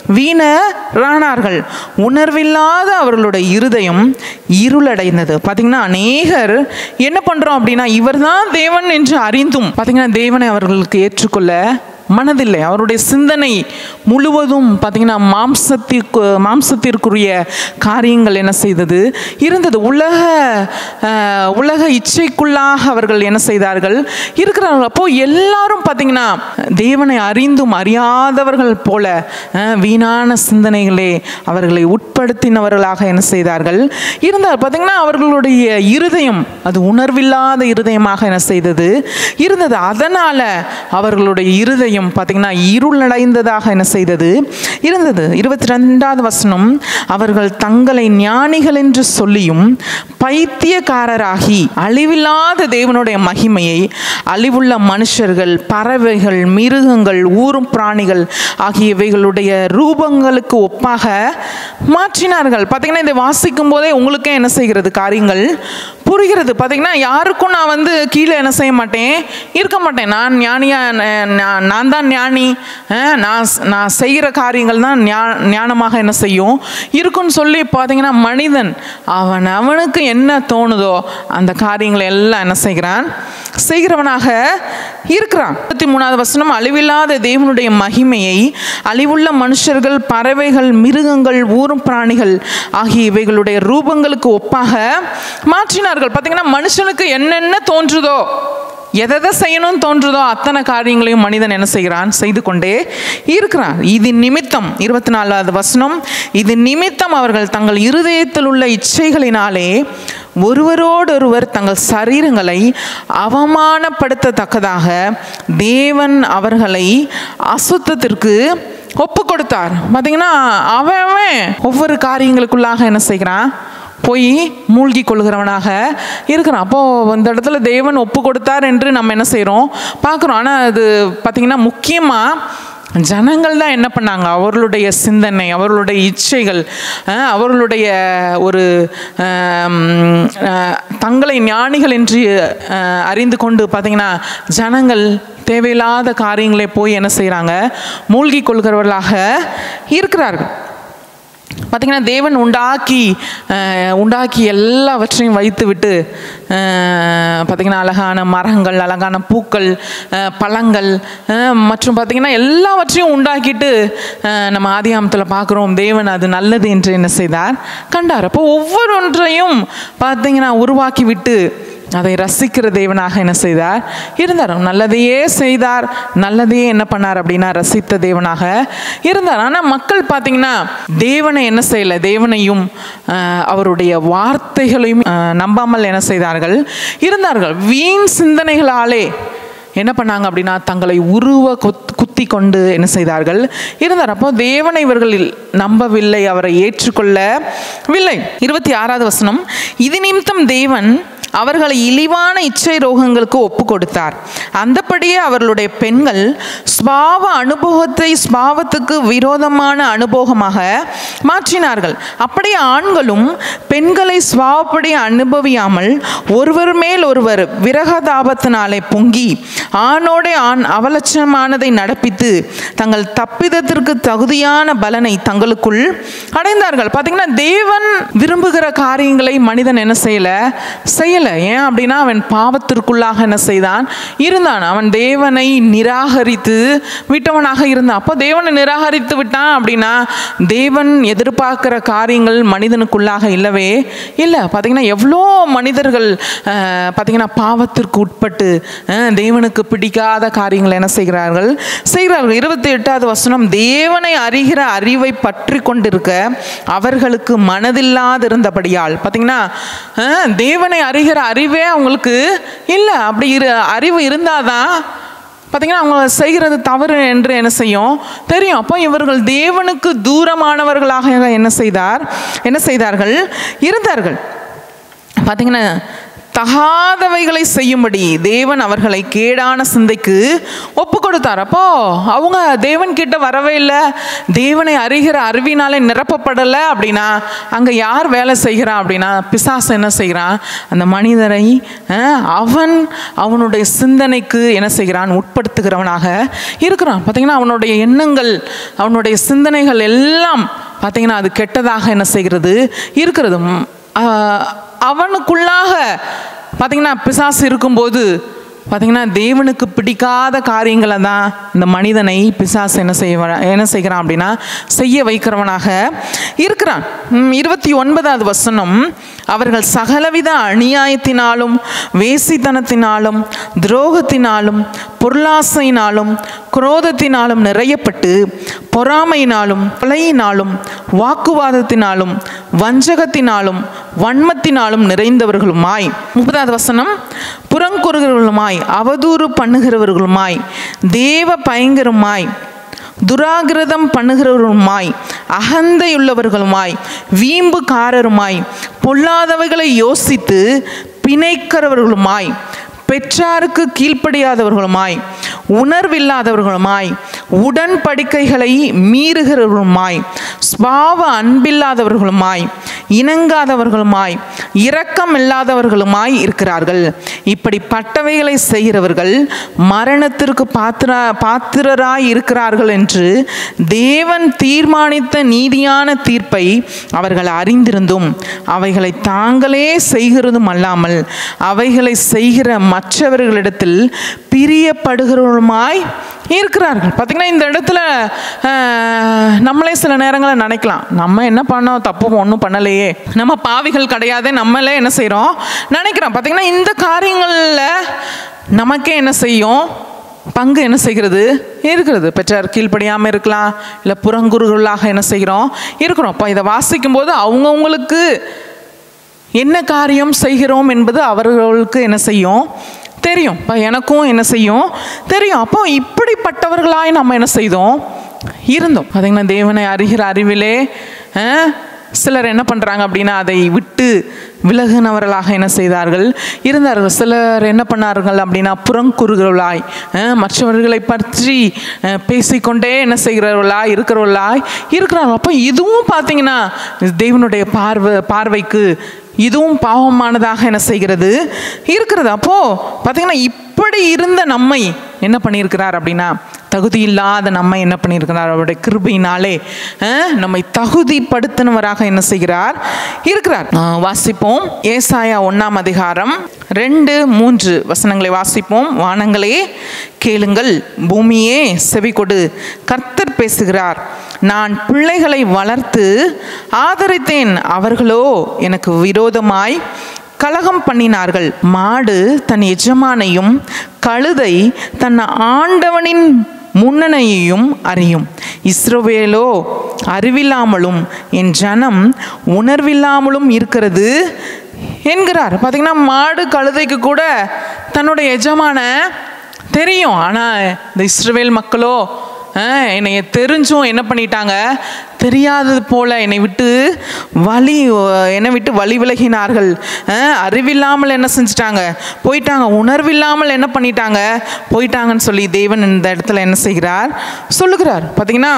வீணரானார்கள் உணர்வில்லாத அவர்களுடைய இருதயம் இருளடைந்தது பார்த்தீங்கன்னா அநேகர் என்ன பண்ணுறோம் அப்படின்னா இவர்தான் தேவன் என்று அறிந்தும் பார்த்தீங்கன்னா தேவனை அவர்களுக்கு ஏற்றுக்கொள்ள மனதில்லை அவருடைய சிந்தனை முழுவதும் பார்த்தீங்கன்னா மாம்சத்திற்கு மாம்சத்திற்குரிய காரியங்கள் என்ன செய்தது இருந்தது உலக அஹ், உலக இச்சைக்குள்ளாக அவர்கள் என்ன செய்தார்கள் இருக்கிறார்கள் அப்போ எல்லாரும் பார்த்தீங்கன்னா தேவனை அறிந்தும் அறியாதவர்கள் போல அஹ், வீணான சிந்தனைகளே அவர்களை உட்படுத்தினவர்களாக என்ன செய்தார்கள் இருந்தார் பார்த்தீங்கன்னா அவர்களுடைய இருதயம் அது உணர்வில்லாத இருதயமாக என்ன செய்தது இருந்தது அதனால அவர்களுடைய இருதயம் பார்த்தீங்கன்னா இருளடைந்ததாக என்ன செய்தது இருந்தது இருபத்தி ரெண்டாவது வசனம் அவர்கள் தங்களை ஞானிகள் என்று சொல்லியும் பைத்தியக்காரராகி அழிவில்லாத தேவனுடைய மகிமையை அழிவுள்ள மனுஷர்கள் பறவைகள் மிருகங்கள் ஊரும் பிராணிகள் ஆகியவைகளுடைய ரூபங்களுக்கு ஒப்பாக மாற்றினார்கள் பார்த்தீங்கன்னா இதை வாசிக்கும் போதே உங்களுக்கே என்ன செய்கிறது காரியங்கள் புரிகிறது பார்த்தீங்கன்னா யாருக்கும் நான் வந்து கீழே என்ன செய்ய மாட்டேன் இருக்க மாட்டேன் நான் ஞானியா ந- நான் நான் தான் ஞானி அஹ், நான் ஸ்- நான் செய்கிற காரியங்கள் தான் ஞா ஞானமாக என்ன செய்யும் இருக்குன்னு சொல்லி பார்த்தீங்கன்னா மனிதன் அவன் அவனுக்கு என்ன தோணுதோ அந்த காரியங்களை எல்லாம் என்ன செய்கிறான் செய்கிறவனாக இருக்கிறான் முப்பத்தி மூணாவது வசனம் அழிவில்லாத தேவனுடைய மகிமையை அழிவுள்ள மனுஷர்கள் பறவைகள் மிருகங்கள் ஊரும் பிராணிகள் ஆகிய இவைகளுடைய ரூபங்களுக்கு ஒப்பாக மாற்றினார்கள் பார்த்தீங்கன்னா மனுஷனுக்கு என்னென்ன தோன்றுதோ எதை செய்யணும்னு தோன்றுதோ அத்தனை காரியங்களையும் மனிதன் என்ன செய்கிறான் செய்து கொண்டே இருக்கிறான் இது நிமித்தம் இருபத்தி நாலாவது வசனம் இது நிமித்தம் அவர்கள் தங்கள் இருதயத்தில் உள்ள இச்சைகளினாலே ஒருவரோடொருவர் தங்கள் சரீரங்களை அவமானப்படுத்தத்தக்கதாக தேவன் அவர்களை அசுத்தத்திற்கு ஒப்பு கொடுத்தார் பார்த்தீங்கன்னா அவன் அவன் ஒவ்வொரு காரியங்களுக்குள்ளாக என்ன செய்கிறான் போய் மூழ்கி கொள்கிறவனாக இருக்கிறான் அப்போது இந்த இடத்துல தேவன் ஒப்பு கொடுத்தார் என்று நம்ம என்ன செய்கிறோம் பார்க்குறோம் ஆனால் அது பார்த்திங்கன்னா முக்கியமாக ஜனங்கள் தான் என்ன பண்ணாங்க அவர்களுடைய சிந்தனை அவர்களுடைய இச்சைகள் அஹ், அவர்களுடைய ஒரு ஆம், அஹ், தங்களை ஞானிகள் என்று அஹ், அறிந்து கொண்டு பார்த்தீங்கன்னா ஜனங்கள் தேவையில்லாத காரியங்களை போய் என்ன செய்கிறாங்க மூழ்கி கொள்கிறவர்களாக இருக்கிறார்கள் பார்த்தீங்கன்னா தேவன் உண்டாக்கி அஹ், உண்டாக்கி எல்லாவற்றையும் வைத்து விட்டு அஹ், பார்த்தீங்கன்னா அழகான மரங்கள் அழகான பூக்கள் அஹ், பழங்கள் அஹ், மற்றும் பார்த்தீங்கன்னா எல்லாவற்றையும் உண்டாக்கிட்டு அஹ், நம்ம ஆதியாமத்தில் பார்க்குறோம் தேவன் அது நல்லது என்று என்ன செய்தார் கண்டார் அப்போ ஒவ்வொன்றையும் பார்த்தீங்கன்னா உருவாக்கி விட்டு அதை ரசிக்கிற தேவனாக என்ன செய்தார் இருந்தார் நல்லதையே செய்தார் நல்லதையே என்ன பண்ணார் அப்படின்னா ரசித்த தேவனாக இருந்தார் ஆனால் மக்கள் பார்த்தீங்கன்னா தேவனை என்ன செய்யலை தேவனையும் ஆஹ், அவருடைய வார்த்தைகளையும் ஆஹ், நம்பாமல் என்ன செய்தார்கள் இருந்தார்கள் வீண் சிந்தனைகளாலே என்ன பண்ணாங்க அப்படின்னா தங்களை உருவ கொத் குத்தி கொண்டு என்ன செய்தார்கள் இருந்தார் அப்போ தேவனை இவர்கள் நம்பவில்லை அவரை ஏற்றுக்கொள்ளவில்லை இருபத்தி ஆறாவது வசனம் இது நிமித்தம் தேவன் அவர்களை இழிவான இச்சை ரோகங்களுக்கு ஒப்பு கொடுத்தார் அந்தபடியே அவர்களுடைய பெண்கள் ஸ்பாவ அனுபவத்தை ஸ்பாவத்துக்கு விரோதமான அனுபவமாக மாற்றினார்கள் அப்படியே ஆண்களும் பெண்களை ஸ்வாவப்படி அனுபவியாமல் ஒருவர் மேல் ஒருவர் விரகதாபத்தினாலே பொங்கி ஆணோடே ஆண் அவலட்சணமானதை நடப்பித்து தங்கள் தப்பிதத்திற்கு தகுதியான பலனை தங்களுக்குள் அடைந்தார்கள் பார்த்தீங்கன்னா தேவன் விரும்புகிற காரியங்களை மனிதன் என்ன செய்யல செய்யல ஏன் அப்படின்னா அவன் பாவத்திற்குள்ளாக என்ன செய்தான் இருந்தான் அவன் தேவனை நிராகரித்து விட்டவனாக இருந்தான் அப்போ தேவனை நிராகரித்து விட்டான் அப்படின்னா தேவன் எதிர்பார்க்கிற காரியங்கள் மனிதனுக்குள்ளாக இல்லவே இல்லை பார்த்தீங்கன்னா எவ்வளோ மனிதர்கள் அஹ், பார்த்தீங்கன்னா பாவத்திற்கு உட்பட்டு அஹ், தேவனுக்கு பிடிக்காத காரியங்களை என்ன செய்கிறார்கள் செய்கிறார்கள் இருபத்தி எட்டாவது வசனம் தேவனை அறிகிற அறிவை பற்றி கொண்டிருக்க அவர்களுக்கு மனதில்லாதிருந்தபடியால் பார்த்தீங்கன்னா அஹ், தேவனை அறிகிற அறிவே அவங்களுக்கு இல்லை அப்படி இரு அறிவு இருந்தாதான் பார்த்தீங்கன்னா அவங்க செய்கிறது தவறு என்று என்ன செய்யும் தெரியும் அப்போ இவர்கள் தேவனுக்கு தூரமானவர்களாக என்ன செய்தார் என்ன செய்தார்கள் இருந்தார்கள் பார்த்தீங்கன்னா தகாதவைகளை செய்யும்படி தேவன் அவர்களை கேடான சிந்தைக்கு ஒப்பு கொடுத்தார் அப்போ அவங்க தேவன் கிட்ட வரவே இல்லை தேவனை அறிகிற அறிவினாலே நிரப்பப்படலை அப்படின்னா அங்கே யார் வேலை செய்கிறான் அப்படின்னா பிசாசு என்ன செய்கிறான் அந்த மனிதரை அஹ், அவன் அவனுடைய சிந்தனைக்கு என்ன செய்கிறான் உட்படுத்துகிறவனாக இருக்கிறான் பார்த்தீங்கன்னா அவனுடைய எண்ணங்கள் அவனுடைய சிந்தனைகள் எல்லாம் பார்த்தீங்கன்னா அது கெட்டதாக என்ன செய்கிறது இருக்கிறது ம், ஆஹ், அவனுக்குள்ளாக பார்த்தீங்கன்னா பிசாசு இருக்கும்போது பார்த்தீங்கன்னா தேவனுக்கு பிடிக்காத காரியங்களை தான் இந்த மனிதனை பிசாசு என்ன செய்வ என்ன செய்கிறான் அப்படின்னா செய்ய வைக்கிறவனாக இருக்கிறான் ம், இருபத்தி ஒன்பதாவது வசனம் அவர்கள் சகலவித அநியாயத்தினாலும் வேசித்தனத்தினாலும் துரோகத்தினாலும் பொருளாசையினாலும் குரோதத்தினாலும் நிறையப்பட்டு பொறாமையினாலும் கொலையினாலும் வாக்குவாதத்தினாலும் வஞ்சகத்தினாலும் வன்மத்தினாலும் நிறைந்தவர்களுமாய் முப்பதாவது வசனம் புறங்குறுகிறவர்களுமாய் அவதூறு பண்ணுகிறவர்களுமாய் தேவ பயங்கரமாய் துராகிரதம் பண்ணுகிறவர்களுமாய் அகந்தையுள்ளவர்களுமாய் வீம்புக்காரருமாய் பொல்லாதவைகளை யோசித்து பிணைக்கிறவர்களுமாய் பெற்றாருக்கு கீழ்ப்படியாதவர்களுமாய் உணர்வில்லாதவர்களுமாய் உடன்படிக்கைகளை மீறுகிறவர்களுமாய் ஸ்பாவ அன்பில்லாதவர்களுமாய் இணங்காதவர்களுமாய் இரக்கம் இல்லாதவர்களுமாய் இருக்கிறார்கள் இப்படிப்பட்டவைகளை செய்கிறவர்கள் மரணத்திற்கு பாத்திர பாத்திரராய் இருக்கிறார்கள் என்று தேவன் தீர்மானித்த நீதியான தீர்ப்பை அவர்கள் அறிந்திருந்தும் அவைகளை தாங்களே செய்கிறதும் அல்லாமல் அவைகளை செய்கிற மற்றவர்களிடத்தில் பிரியப்படுகிறவருமாய் இருக்கிறார்கள் பார்த்தீங்கன்னா இந்த இடத்துல ஆஹ், நம்மளே சில நேரங்களில் நினைக்கலாம் நம்ம என்ன பண்ணோம் தப்பு ஒன்றும் பண்ணலையே நம்ம பாவிகள் கிடையாது நம்மளே என்ன செய்கிறோம் நினைக்கிறோம் பார்த்தீங்கன்னா இந்த காரியங்களில் நமக்கே என்ன செய்யும் பங்கு என்ன செய்கிறது இருக்கிறது பெற்றார் கீழ்ப்படியாமல் இருக்கலாம் இல்லை புறங்குறுகளாக என்ன செய்கிறோம் இருக்கிறோம் அப்போ இதை வாசிக்கும்போது அவங்கவுங்களுக்கு என்ன காரியம் செய்கிறோம் என்பது அவர்களுக்கு என்ன செய்யும் தெரியும் இப்போ எனக்கும் என்ன செய்யும் தெரியும் அப்போ இப்படிப்பட்டவர்களாய் நம்ம என்ன செய்தோம் இருந்தோம் பார்த்தீங்கன்னா தேவனை அறிகிற அறிவிலே அஹ், சிலர் என்ன பண்ணுறாங்க அப்படின்னா அதை விட்டு விலகுனவர்களாக என்ன செய்தார்கள் இருந்தார்கள் சிலர் என்ன பண்ணார்கள் அப்படின்னா புறங்குறுகிறவர்களாய் அஹ், மற்றவர்களை பற்றி அஹ், பேசிக்கொண்டே என்ன செய்கிறவர்களாய் இருக்கிறவர்களாய் இருக்கிறார்கள் அப்போ இதுவும் பார்த்தீங்கன்னா தேவனுடைய பார்வை பார்வைக்கு இதுவும் பாவமானதாக என்ன செய்கிறது இருக்கிறது அப்போ பார்த்தீங்கன்னா இப்படி இருந்த நம்மை என்ன பண்ணியிருக்கிறார் அப்படின்னா தகுதி இல்லாத நம்ம என்ன பண்ணியிருக்கிறார் அவருடைய கிருபையினாலே அஹ், நம்மை தகுதிப்படுத்தினவராக என்ன செய்கிறார் இருக்கிறார் ஆஹ், வாசிப்போம் ஏசாயா ஒன்றாம் அதிகாரம் ரெண்டு மூன்று வசனங்களை வாசிப்போம் வானங்களே கேளுங்கள் பூமியே செவி கொடு கர்த்தர் பேசுகிறார் நான் பிள்ளைகளை வளர்த்து ஆதரித்தேன் அவர்களோ எனக்கு விரோதமாய் கலகம் பண்ணினார்கள் மாடு தன் எஜமானையும் கழுதை தன் ஆண்டவனின் முன்னணையையும் அறியும் இஸ்ரவேலோ அறிவில்லாமலும் என் ஜனம் உணர்வில்லாமலும் இருக்கிறது என்கிறார் பார்த்தீங்கன்னா மாடு கழுதைக்கு கூட தன்னுடைய எஜமான தெரியும் ஆனால் இந்த இஸ்ரவேல் மக்களோ ஆஹ், என்னை தெரிஞ்சும் என்ன பண்ணிட்டாங்க தெரியாதது போல என்னை விட்டு வழி என்னை விட்டு வழி விலகினார்கள் ஆஹ், அறிவில்லாமல் என்ன செஞ்சிட்டாங்க போயிட்டாங்க உணர்வில்லாமல் என்ன பண்ணிட்டாங்க போயிட்டாங்கன்னு சொல்லி தேவன் இந்த இடத்துல என்ன செய்கிறார் சொல்லுகிறார் பார்த்தீங்கன்னா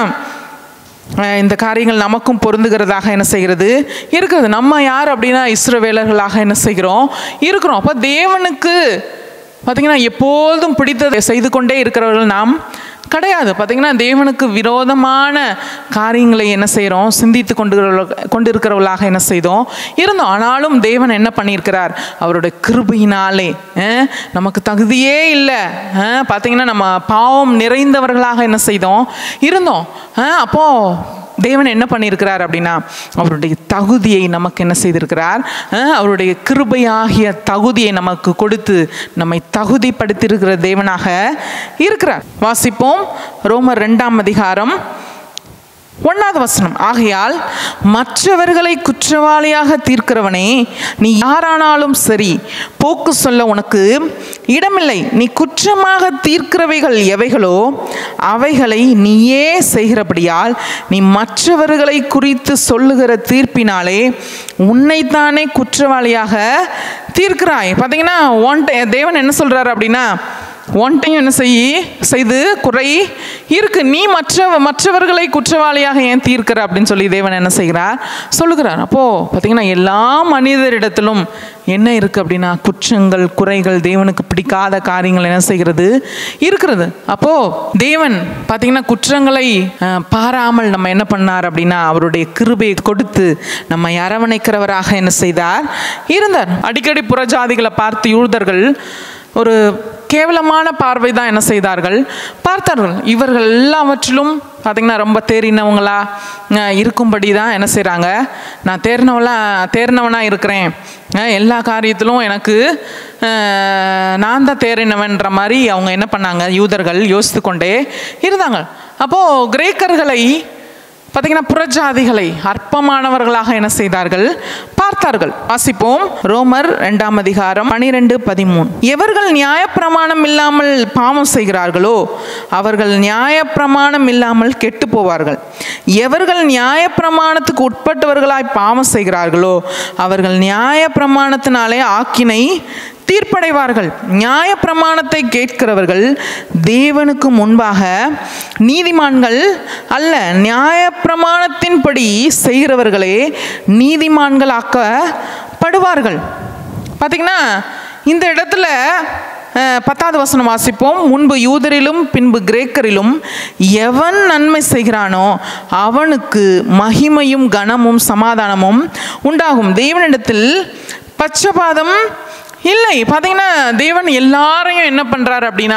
அஹ் இந்த காரியங்கள் நமக்கும் பொருந்துகிறதாக என்ன செய்கிறது இருக்கிறது நம்ம யார் அப்படின்னா இஸ்ரவேலர்களாக என்ன செய்கிறோம் இருக்கிறோம் அப்போ தேவனுக்கு பார்த்தீங்கன்னா எப்போதும் பிடித்ததை செய்து கொண்டே இருக்கிறவர்கள் நாம் கிடையாது பார்த்தீங்கன்னா தேவனுக்கு விரோதமான காரியங்களை என்ன செய்கிறோம் சிந்தித்து கொண்டு கொண்டு இருக்கிறவர்களாக என்ன செய்தோம் இருந்தோம் ஆனாலும் தேவன் என்ன பண்ணியிருக்கிறார் அவருடைய கிருபையினாலே அஹ், நமக்கு தகுதியே இல்லை அஹ், பார்த்தீங்கன்னா நம்ம பாவம் நிறைந்தவர்களாக என்ன செய்தோம் இருந்தோம் அஹ், அப்போ தேவன் என்ன பண்ணியிருக்கிறார் அப்படின்னா அவருடைய தகுதியை நமக்கு என்ன செய்திருக்கிறார் அஹ், அவருடைய கிருபையாகிய தகுதியை நமக்கு கொடுத்து நம்மை தகுதிப்படுத்தியிருக்கிற தேவனாக இருக்கிறார் வாசிப்போம் ரோமர் ரெண்டாம் அதிகாரம் ஒன்றாவது வசனம் ஆகையால் மற்றவர்களை குற்றவாளியாக தீர்க்கிறவனே நீ யாரானாலும் சரி போக்கு சொல்ல உனக்கு இடமில்லை நீ குற்றமாக தீர்க்கிறவைகள் எவைகளோ அவைகளை நீயே செய்கிறபடியால் நீ மற்றவர்களை குறித்து சொல்லுகிற தீர்ப்பினாலே உன்னைத்தானே குற்றவாளியாக தீர்க்கிறாய் பார்த்தீங்கன்னா ஒன் தேவன் என்ன சொல்றாரு அப்படின்னா ஒன்ட்டையும் என்ன செய் செய்து குறை இருக்கு நீ மற்ற மற்றவர்களை குற்றவாளியாக ஏன் தீர்க்கிற அப்படின்னு சொல்லி தேவன் என்ன செய்கிறார் சொல்லுகிறார் அப்போ பார்த்தீங்கன்னா எல்லா மனிதரிடத்திலும் என்ன இருக்கு அப்படின்னா குற்றங்கள் குறைகள் தேவனுக்கு பிடிக்காத காரியங்கள் என்ன செய்கிறது இருக்கிறது அப்போ தேவன் பார்த்தீங்கன்னா குற்றங்களை அஹ், பாராமல் நம்ம என்ன பண்ணார் அப்படின்னா அவருடைய கிருபையை கொடுத்து நம்ம அரவணைக்கிறவராக என்ன செய்தார் இருந்தார் அடிக்கடி புறஜாதிகளை பார்த்து யூதர்கள் ஒரு கேவலமான பார்வை தான் என்ன செய்தார்கள் பார்த்தார்கள் இவர்கள் எல்லாவற்றிலும் பார்த்திங்கன்னா ரொம்ப தேறினவங்களா அஹ், இருக்கும்படி தான் என்ன செய்கிறாங்க நான் தேர்னவளா தேர்னவனாக இருக்கிறேன் அஹ், எல்லா காரியத்திலும் எனக்கு அஹ், நான் தான் தேறினவன்ற மாதிரி அவங்க என்ன பண்ணாங்க யூதர்கள் யோசித்து கொண்டே இருந்தாங்க அப்போது கிரேக்கர்களை பார்த்தீங்கன்னா புறஜாதிகளை அற்பமானவர்களாக என்ன செய்தார்கள் பார்த்தார்கள் வாசிப்போம் ரோமர் இரண்டாம் அதிகாரம் பனிரெண்டு பதிமூணு எவர்கள் நியாயப்பிரமாணம் இல்லாமல் பாவம் செய்கிறார்களோ அவர்கள் நியாயப்பிரமாணம் இல்லாமல் கெட்டு போவார்கள் எவர்கள் நியாயப்பிரமாணத்துக்கு உட்பட்டவர்களாய் பாவம் செய்கிறார்களோ அவர்கள் நியாயப்பிரமாணத்தினாலே ஆக்கினை தீர்ப்படைவார்கள் நியாயப்பிரமாணத்தை கேட்கிறவர்கள் தேவனுக்கு முன்பாக நீதிமான்கள் அல்ல நியாயப்பிரமாணத்தின்படி செய்கிறவர்களே நீதிமான்கள் ஆக்கப்படுவார்கள் பார்த்தீங்கன்னா இந்த இடத்துல அஹ், பத்தாவது வசனம் வாசிப்போம் முன்பு யூதரிலும் பின்பு கிரேக்கரிலும் எவன் நன்மை செய்கிறானோ அவனுக்கு மகிமையும் கனமும் சமாதானமும் உண்டாகும் தேவனிடத்தில் பட்சபாதம் இல்லை பார்த்தீங்கன்னா தேவன் எல்லாரையும் என்ன பண்ணுறாரு அப்படின்னா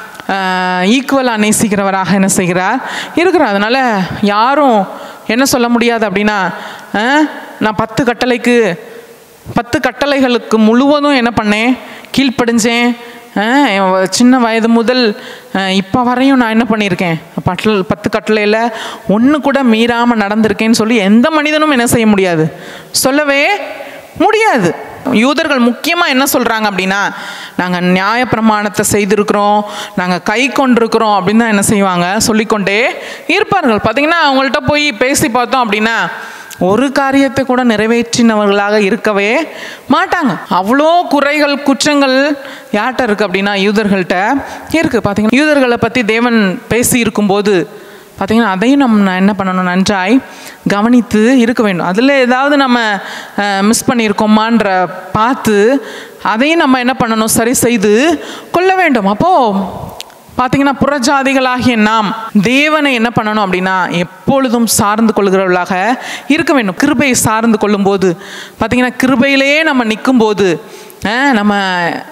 ஈக்குவலாக நேசிக்கிறவராக என்ன செய்கிறார் இருக்கிறார் அதனால் யாரும் என்ன சொல்ல முடியாது அப்படின்னா அஹ், நான் பத்து கட்டளைக்கு பத்து கட்டளைகளுக்கு முழுவதும் என்ன பண்ணேன் கீழ்ப்படிஞ்சேன் அஹ், என் வ- சின்ன வயது முதல் இப்போ வரையும் நான் என்ன பண்ணியிருக்கேன் பட்டல் பத்து கட்டளையில் ஒன்று கூட மீறாமல் நடந்திருக்கேன்னு சொல்லி எந்த மனிதனும் என்ன செய்ய முடியாது சொல்லவே முடியாது யூதர்கள் முக்கியமாக என்ன சொல்கிறாங்க அப்படின்னா நாங்கள் நியாயப்பிரமாணத்தை செய்திருக்கிறோம் நாங்கள் கை கொண்டிருக்கிறோம் அப்படின்னு தான் என்ன செய்வாங்க சொல்லிக்கொண்டே இருப்பார்கள் பார்த்தீங்கன்னா அவங்கள்ட்ட போய் பேசி பார்த்தோம் அப்படின்னா ஒரு காரியத்தை கூட நிறைவேற்றினவர்களாக இருக்கவே மாட்டாங்க அவ்வளோ குறைகள் குற்றங்கள் யார்கிட்ட இருக்குது அப்படின்னா யூதர்கள்ட்ட இருக்குது பார்த்தீங்கன்னா யூதர்களை பற்றி தேவன் பேசி இருக்கும்போது பார்த்தீங்கன்னா அதையும் நம்ம என்ன பண்ணணும் நன்றாய் கவனித்து இருக்க வேண்டும் அதில் ஏதாவது நம்ம மிஸ் பண்ணியிருக்கோமான்ற பார்த்து அதையும் நம்ம என்ன பண்ணணும் சரி செய்து கொள்ள வேண்டும் அப்போது பார்த்தீங்கன்னா புறஜாதிகளாகிய நாம் தேவனை என்ன பண்ணணும் அப்படின்னா எப்பொழுதும் சார்ந்து கொள்கிறவர்களாக இருக்க வேண்டும் கிருபையை சார்ந்து கொள்ளும்போது பார்த்தீங்கன்னா கிருபையிலேயே நம்ம நிற்கும்போது அஹ், நம்ம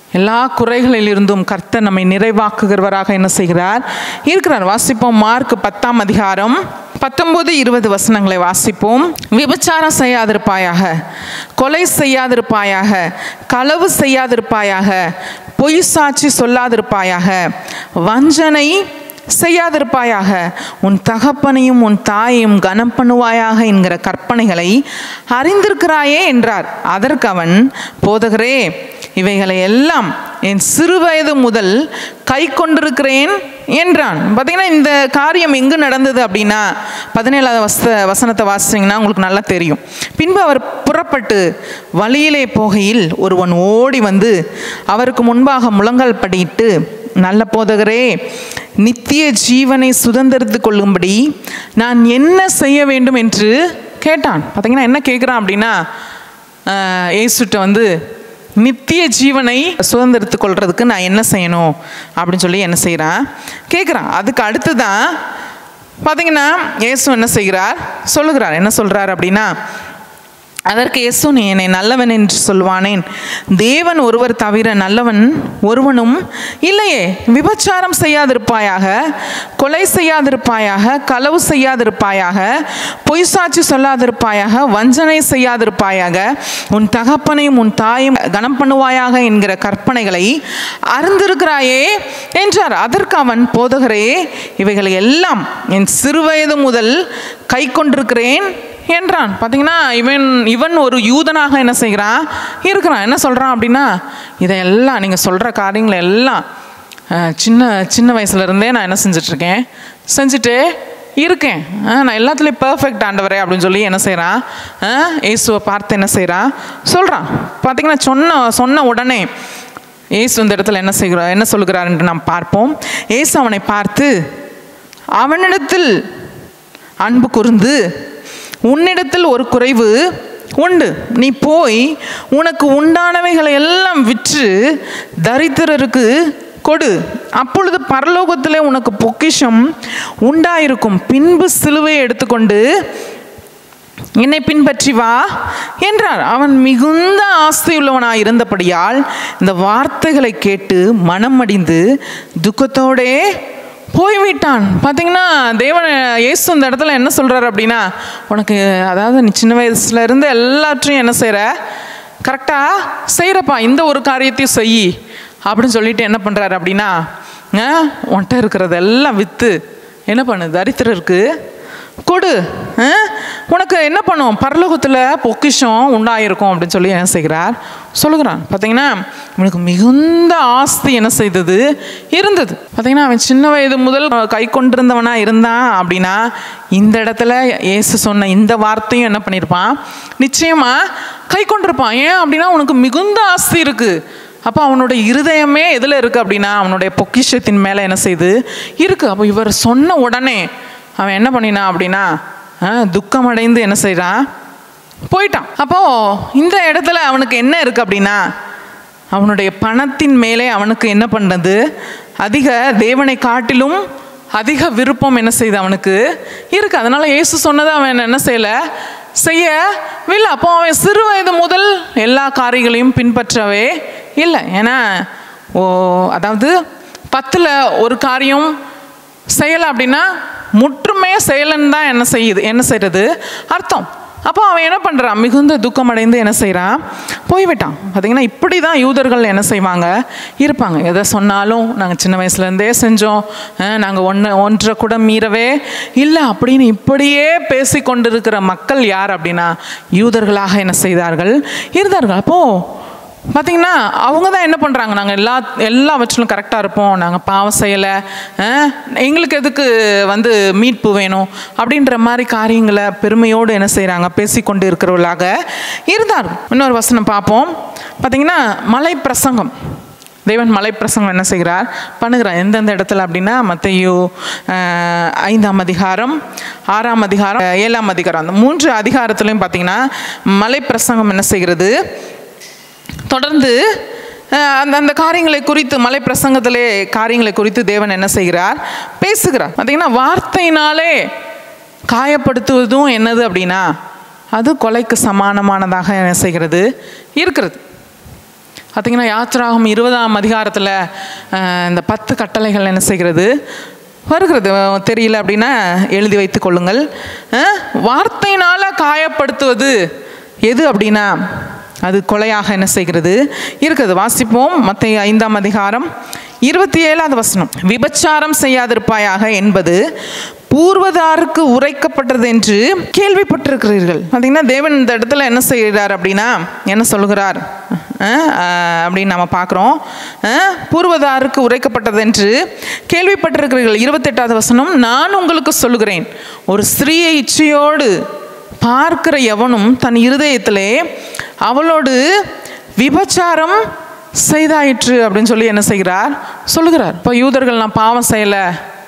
எல்லா குறைகளிலிருந்தும் கர்த்தர் நம்மை நிறைவாக்குகிறவராக என்ன செய்கிறார் இருக்கிறார் வாசிப்போம் மார்க் பத்தாம் அதிகாரம் பத்தொன்பது இருபது வசனங்களை வாசிப்போம் விபச்சாரம் செய்யாதிருப்பாயாக கொலை செய்யாதிருப்பாயாக களவு செய்யாதிருப்பாயாக பொய் சாட்சி சொல்லாதிருப்பாயாக வஞ்சனை செய்யாதிருப்பாயாக உன் தகப்பனையும் உன் தாயையும் கனம் பண்ணுவாயாக என்கிற கற்பனைகளை அறிந்திருக்கிறாயே என்றார் அதற்கு அவன் போதகரே இவைகளை எல்லாம் என் சிறுவயது முதல் கை கொண்டிருக்கிறேன் என்றான் பார்த்தீங்கன்னா இந்த காரியம் எங்கு நடந்தது அப்படின்னா பதினேழாவது வச வசனத்தை வாசிச்சிங்கன்னா உங்களுக்கு நல்லா தெரியும் பின்பு அவர் புறப்பட்டு வழியிலே போகையில் ஒருவன் ஓடி வந்து அவருக்கு முன்பாக முழங்கால் படியிட்டு நல்ல போதகரே நித்திய ஜீவனை சுதந்திரத்து கொள்ளும்படி நான் என்ன செய்ய வேண்டும் என்று கேட்டான் பார்த்தீங்கன்னா என்ன கேட்குறான் அப்படின்னா ஆஹ், இயேசுட்ட வந்து நித்திய ஜீவனை சுதந்திரத்து கொள்றதுக்கு நான் என்ன செய்யணும் அப்படின்னு சொல்லி என்ன செய்கிறான் கேட்குறான் அதுக்கு அடுத்து தான் பார்த்தீங்கன்னா இயேசு என்ன செய்கிறார் சொல்லுகிறார் என்ன சொல்கிறார் அப்படின்னா அதற்கு இயேசு நீ என்னை நல்லவன் என்று சொல்வானேன் தேவன் ஒருவர் தவிர நல்லவன் ஒருவனும் இல்லையே விபச்சாரம் செய்யாதிருப்பாயாக கொலை செய்யாதிருப்பாயாக களவு செய்யாதிருப்பாயாக பொய் சாட்சி சொல்லாதிருப்பாயாக வஞ்சனை செய்யாதிருப்பாயாக உன் தகப்பனையும் உன் தாயும் கனம் பண்ணுவாயாக என்கிற கற்பனைகளை அறிந்திருக்கிறாயே என்றார் அதற்கு அவன் போதகரே இவைகளை எல்லாம் என் சிறுவயது முதல் கை கொண்டிருக்கிறேன் என்றான் பார்த்தீங்கன்னா இவன் இவன் ஒரு யூதனாக என்ன செய்கிறான் இருக்கிறான் என்ன சொல்கிறான் அப்படின்னா இதையெல்லாம் நீங்கள் சொல்கிற காரியங்களை எல்லாம் அஹ், சின்ன சின்ன வயசுலேருந்தே நான் என்ன செஞ்சிட்ருக்கேன் செஞ்சுட்டு இருக்கேன் ஆ, நான் எல்லாத்துலேயும் பர்ஃபெக்ட் ஆண்டவரே அப்படின்னு சொல்லி என்ன செய்கிறான் இயேசுவை பார்த்து என்ன செய்கிறான் சொல்கிறான் பார்த்தீங்கன்னா சொன்ன சொன்ன உடனே இயேசு இந்த இடத்துல என்ன செய்கிறார் என்ன சொல்கிறார் என்று நாம் பார்ப்போம் இயேசு அவனை பார்த்து அவனிடத்தில் அன்பு கூர்ந்து உன்னிடத்தில் ஒரு குறைவு உண்டு நீ போய் உனக்கு உண்டானவைகளை எல்லாம் விற்று தரித்திரருக்கு கொடு அப்பொழுது பரலோகத்திலே உனக்கு பொக்கிஷம் உண்டாயிருக்கும் பின்பு சிலுவையை எடுத்துக்கொண்டு என்னை பின்பற்றி வா என்றார் அவன் மிகுந்த ஆஸ்தியுள்ளவனாய் இருந்தபடியால் இந்த வார்த்தைகளை கேட்டு மனம் அடிந்து துக்கத்தோடே போய்விட்டான் பார்த்தீங்கன்னா தேவன் இயேசு இந்த இடத்துல என்ன சொல்றாரு அப்படின்னா உனக்கு அதாவது நீ சின்ன வயசுல இருந்து எல்லாத்தையும் என்ன செய்கிற கரெக்டாக செய்கிறப்பா இந்த ஒரு காரியத்தையும் செய் அப்படின்னு சொல்லிட்டு என்ன பண்ணுறாரு அப்படின்னா ஆ, உன்கிட்ட இருக்கிறதெல்லாம் விற்று என்ன பண்ணு தரித்திரருக்கு கொடு ஆ? உனக்கு என்ன பண்ணும் பரலோகத்தில் பொக்கிஷம் உண்டாயிருக்கும் அப்படின்னு சொல்லி என்ன செய்கிறார் சொல்லுகிறான் பார்த்தீங்கன்னா இவனுக்கு மிகுந்த ஆஸ்தி என்ன செய்தது இருந்தது பார்த்தீங்கன்னா அவன் சின்ன வயது முதல் கை கொண்டிருந்தவனா இருந்தான் அப்படின்னா இந்த இடத்துல இயேசு சொன்ன இந்த வார்த்தையும் என்ன பண்ணியிருப்பான் நிச்சயமாக கை கொண்டிருப்பான் ஏன் அப்படின்னா உனக்கு மிகுந்த ஆஸ்தி இருக்குது அப்போ அவனுடைய இருதயமே எதில் இருக்குது அப்படின்னா அவனுடைய பொக்கிஷத்தின் மேலே என்ன செய்யுது இருக்குது அப்போ இவர் சொன்ன உடனே அவன் என்ன பண்ணினான் அப்படின்னா ஆ, துக்கமடைந்து என்ன செய்கிறான் போயிட்டான் அப்போது இந்த இடத்துல அவனுக்கு என்ன இருக்குது அப்படின்னா அவனுடைய பணத்தின் மேலே அவனுக்கு என்ன பண்ணுறது அதிக தேவனை காட்டிலும் அதிக விருப்பம் என்ன செய்யுது அவனுக்கு இருக்கு அதனால இயேசு சொன்னதை அவன் என்ன செய்யலை செய்யவில்லை அப்போ அவன் சிறு வயது முதல் எல்லா காரியங்களையும் பின்பற்றவே இல்லை ஏன்னா ஓ அதாவது பத்தில் ஒரு காரியம் செய்யலை அப்படின்னா முற்றுமே செய்யலைன்னு தான் என்ன செய்யுது என்ன செய்கிறது அர்த்தம் அப்போ அவன் என்ன பண்ணுறான் மிகுந்த துக்கமடைந்து என்ன செய்கிறான் போய்விட்டான் பார்த்தீங்கன்னா இப்படி தான் யூதர்கள் என்ன செய்வாங்க இருப்பாங்க எதை சொன்னாலும் நாங்கள் சின்ன வயசுலேருந்தே செஞ்சோம் நாங்கள் ஒன்று ஒன்றை கூட மீறவே இல்லை அப்படின்னு இப்படியே பேசி கொண்டிருக்கிற மக்கள் யார் அப்படின்னா யூதர்களாக என்ன செய்தார்கள் இருந்தார்கள் அப்போது பார்த்தீங்கன்னா அவங்க தான் என்ன பண்ணுறாங்க நாங்கள் எல்லா எல்லாவற்றிலும் கரெக்டாக இருப்போம் நாங்கள் பாவம் செய்யலை அஹ், எங்களுக்கு எதுக்கு வந்து மீட்பு வேணும் அப்படின்ற மாதிரி காரியங்களை பெருமையோடு என்ன செய்கிறாங்க பேசிக்கொண்டு இருக்கிறவர்களாக இருந்தார் இன்னொரு வசனம் பார்ப்போம் பார்த்தீங்கன்னா மலை பிரசங்கம் தேவன் மலை பிரசங்கம் என்ன செய்கிறார் பண்ணுகிறார் எந்தெந்த இடத்துல அப்படின்னா மத்தையோ அஹ், ஐந்தாம் அதிகாரம் ஆறாம் அதிகாரம் ஏழாம் அதிகாரம் அந்த மூன்று அதிகாரத்துலையும் பார்த்தீங்கன்னா மலை பிரசங்கம் என்ன செய்கிறது தொடர்ந்து அஹ், அந்த அந்த காரியங்களை குறித்து மலை பிரசங்கத்திலே காரியங்களை குறித்து தேவன் என்ன செய்கிறார் பேசுகிறார் பார்த்தீங்கன்னா வார்த்தையினாலே காயப்படுத்துவதும் என்னது அப்படின்னா அது கொலைக்கு சமானமானதாக என்ன செய்கிறது இருக்கிறது பார்த்தீங்கன்னா யாத்ராகம் இருபதாம் அதிகாரத்தில் இந்த பத்து கட்டளைகள் என்ன செய்கிறது வருகிறது அஹ் தெரியல அப்படின்னா எழுதி வைத்துக் கொள்ளுங்கள் அஹ் வார்த்தையினால் காயப்படுத்துவது எது அப்படின்னா அது கொலையாக என்ன செய்கிறது இருக்குது வாசிப்போம் மற்ற ஐந்தாம் அதிகாரம் இருபத்தி ஏழாவது வசனம் விபச்சாரம் செய்யாதிருப்பாயாக என்பது பூர்வதாருக்கு உரைக்கப்பட்டது என்று கேள்விப்பட்டிருக்கிறீர்கள் பார்த்தீங்கன்னா தேவன் இந்த இடத்துல என்ன செய்கிறார் அப்படின்னா என்ன சொல்கிறார் அஹ், அஹ், அப்படின்னு நம்ம பார்க்குறோம் அஹ், பூர்வதாருக்கு உரைக்கப்பட்டது என்று கேள்விப்பட்டிருக்கிறீர்கள் இருபத்தெட்டாவது வசனம் நான் உங்களுக்கு சொல்லுகிறேன் ஒரு ஸ்திரீயை இச்சையோடு பார்க்கிற எவனும் தன் இருதயத்திலே அவளோடு விபச்சாரம் செய்தாயிற்று அப்படின்னு சொல்லி என்ன செய்கிறார் சொல்லுகிறார் இப்போ யூதர்கள் நான் பாவம் செய்யலை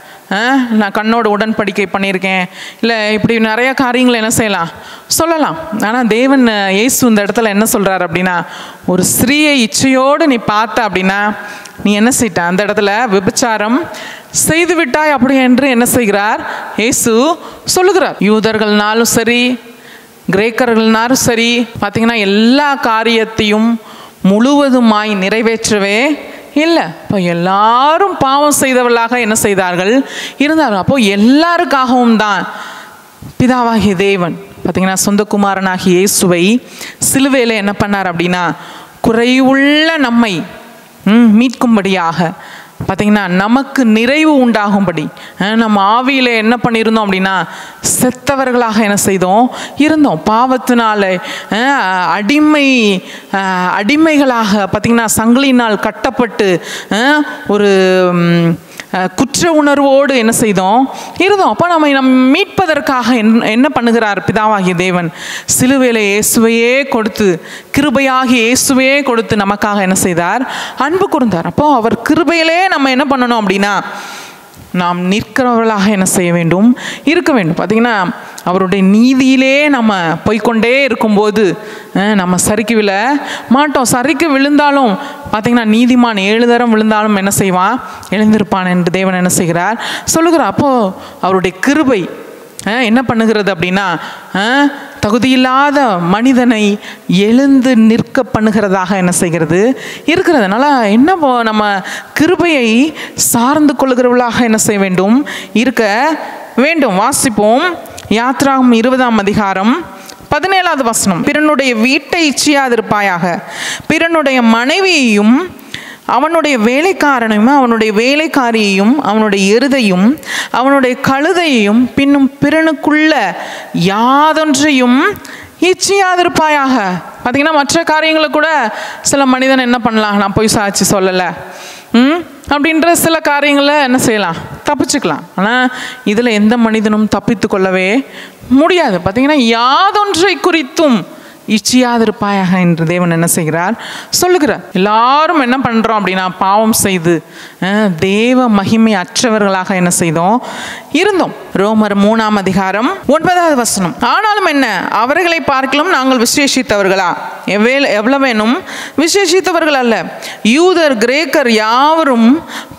நான் கண்ணோட உடன்படிக்கை பண்ணியிருக்கேன் இல்லை இப்படி நிறைய காரியங்களை என்ன செய்யலாம் சொல்லலாம் ஆனால் தேவன் அஹ், இயேசு இந்த இடத்துல என்ன சொல்கிறார் அப்படின்னா ஒரு ஸ்திரீயை இச்சையோடு நீ பார்த்த அப்படின்னா நீ என்ன செய்ட்ட அந்த இடத்துல விபச்சாரம் செய்து விட்டாய் அப்படி என்று என்ன செய்கிறார் இயேசு சொல்லுகிறார் யூதர்கள்னாலும் சரி கிரேக்கர்கள்னாலும் சரி பார்த்தீங்கன்னா எல்லா காரியத்தையும் முழுவதுமாய் நிறைவேற்றவே இல்லை இப்போ எல்லாரும் பாவம் செய்தவர்களாக என்ன செய்தார்கள் இருந்தார்கள் அப்போ எல்லாருக்காகவும் தான் பிதாவாகிய தேவன் பார்த்தீங்கன்னா சொந்த குமாரனாகிய இயேசுவை சிலுவையில் என்ன பண்ணார் அப்படின்னா குறைவுள்ள நம்மை ம், மீட்கும்படியாக பார்த்தீங்கன்னா நமக்கு நிறைவு உண்டாகும்படி அஹ், நம்ம ஆவியில் என்ன பண்ணியிருந்தோம் அப்படின்னா செத்தவர்களாக என்ன செய்தோம் இருந்தோம் பாவத்தினால அஹ், அடிமை அஹ், அடிமைகளாக பார்த்தீங்கன்னா சங்கிலினால் கட்டப்பட்டு அஹ், ஒரு ம், அஹ், குற்ற உணர்வோடு என்ன செய்தோம் இருந்தோம் அப்போ நம்ம நம் மீட்பதற்காக என்ன என்ன பண்ணுகிறார் பிதாவாகிய தேவன் சிலுவையில் இயேசுவையே கொடுத்து கிருபையாகிய இயேசுவையே கொடுத்து நமக்காக என்ன செய்தார் அன்பு கூர்ந்தார் அப்போ அவர் கிருபையிலே நம்ம என்ன பண்ணணும் அப்படின்னா நாம் நிற்கிறவர்களாக என்ன செய்ய வேண்டும் இருக்க வேண்டும் பார்த்தீங்கன்னா அவருடைய நீதியிலே நம்ம போய்க்கொண்டே இருக்கும்போது அஹ், நம்ம சரிக்கு விழ மாட்டோம் சரிக்கு விழுந்தாலும் பார்த்தீங்கன்னா நீதிமான் ஏழு தரம் விழுந்தாலும் என்ன செய்வான் எழுந்திருப்பான் என்று தேவன் என்ன செய்கிறார் சொல்லுகிறார் அப்போது அவருடைய கிருபை அஹ், என்ன பண்ணுகிறது அப்படின்னா அஹ், தகுதியில்லாத மனிதனை எழுந்து நிற்க பண்ணுகிறதாக என்ன செய்கிறது இருக்கிறதுனால என்ன போ- நம்ம கிருபையை சார்ந்து கொள்கிறவர்களாக என்ன செய்ய வேண்டும் இருக்க வேண்டும் வாசிப்போம் யாத்ராகம் இருபதாம் அதிகாரம் பதினேழாவது வசனம் பிறனுடைய வீட்டை இச்சியாதிருப்பாயாக பிறனுடைய மனைவியையும் அவனுடைய வேலைக்காரனையும் அவனுடைய வேலைக்காரியையும் அவனுடைய எருதையும் அவனுடைய கழுதையையும் பின்னும் பிறனுக்குள்ள யாதொன்றையும் இச்சியாதிருப்பாயாக பார்த்தீங்கன்னா மற்ற காரியங்களை கூட சில மனிதன் என்ன பண்ணலாம் நான் போய் சாட்சி சொல்லலை ம் அப்படின்ற சில காரியங்களை என்ன செய்யலாம் தப்பிச்சுக்கலாம் ஆனால் இதில் எந்த மனிதனும் தப்பித்து கொள்ளவே முடியாது பார்த்தீங்கன்னா யாதொன்றை குறித்தும் இச்சியாதிருப்பாயாக என்று தேவன் என்ன செய்கிறார் சொல்லுகிறார் எல்லாரும் என்ன பண்ணுறோம் அப்படின்னா பாவம் செய்து அஹ், தேவ மகிமை அற்றவர்களாக என்ன செய்தோம் இருந்தோம் ரோமர் மூணாம் அதிகாரம் ஒன்பதாவது வசனம் ஆனாலும் என்ன அவர்களை பார்க்கலாம் நாங்கள் விசேஷித்தவர்களா எவ்வேல் எவ்வளவேனும் விசேஷித்தவர்கள் அல்ல யூதர் கிரேக்கர் யாவரும்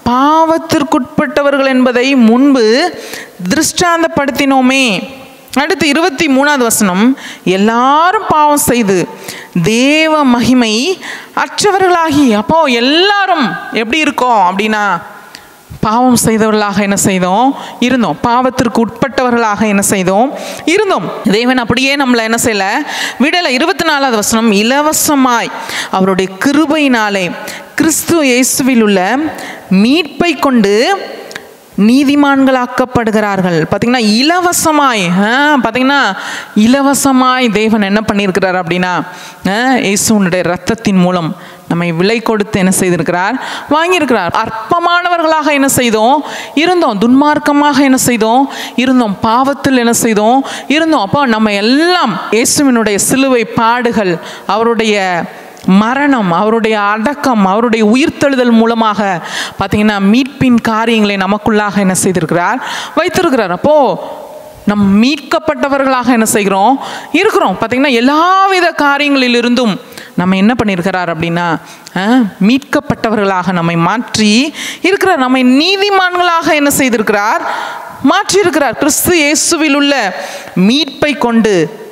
பாவத்திற்குட்பட்டவர்கள் என்பதை முன்பு திருஷ்டாந்தப்படுத்தினோமே அடுத்து இருபத்தி மூணாவது வசனம் எல்லாரும் பாவம் செய்து தேவ மகிமை அற்றவர்களாகி அப்போ எல்லாரும் எப்படி இருக்கோம் அப்படின்னா பாவம் செய்தவர்களாக என்ன செய்தோம் இருந்தோம் பாவத்திற்கு உட்பட்டவர்களாக என்ன செய்தோம் இருந்தோம் தேவன் அப்படியே நம்மளை என்ன செய்யல விடலை இருபத்தி நாலாவது வசனம் இலவசமாய் அவருடைய கிருபையினாலே கிறிஸ்து இயேசுவில் உள்ள மீட்பை கொண்டு நீதிமான்களாக்கப்படுகிறார்கள் பார்த்தீங்கன்னா இலவசமாய் ஆ, பார்த்தீங்கன்னா இலவசமாய் தேவன் என்ன பண்ணியிருக்கிறார் அப்படின்னா ஆ, இயேசுனுடைய ரத்தத்தின் மூலம் நம்மை விலை கொடுத்து என்ன செய்திருக்கிறார் வாங்கியிருக்கிறார் அற்பமானவர்களாக என்ன செய்தோம் இருந்தோம் துன்மார்க்கமாக என்ன செய்தோம் இருந்தோம் பாவத்தில் என்ன செய்தோம் இருந்தோம் அப்போ நம்ம எல்லாம் இயேசுவினுடைய சிலுவை பாடுகள் அவருடைய மரணம் அவருடைய அடக்கம் அவருடைய உயிர்த்தெழுதல் மூலமாக பார்த்தீங்கன்னா மீட்பின் காரியங்களை நமக்குள்ளாக என்ன செய்திருக்கிறார் வைத்திருக்கிறார் அப்போ நம் மீட்கப்பட்டவர்களாக என்ன செய்கிறோம் இருக்கிறோம் பார்த்தீங்கன்னா எல்லாவித காரியங்களிலிருந்தும் நம்ம என்ன பண்ணியிருக்கிறார் அப்படின்னா அஹ், மீட்கப்பட்டவர்களாக நம்மை மாற்றி இருக்கிறார் நம்மை நீதிமான்களாக என்ன செய்திருக்கிறார் மாற்றியிருக்கிறார் கிறிஸ்து இயேசுவில் உள்ள மீட்பை கொண்டு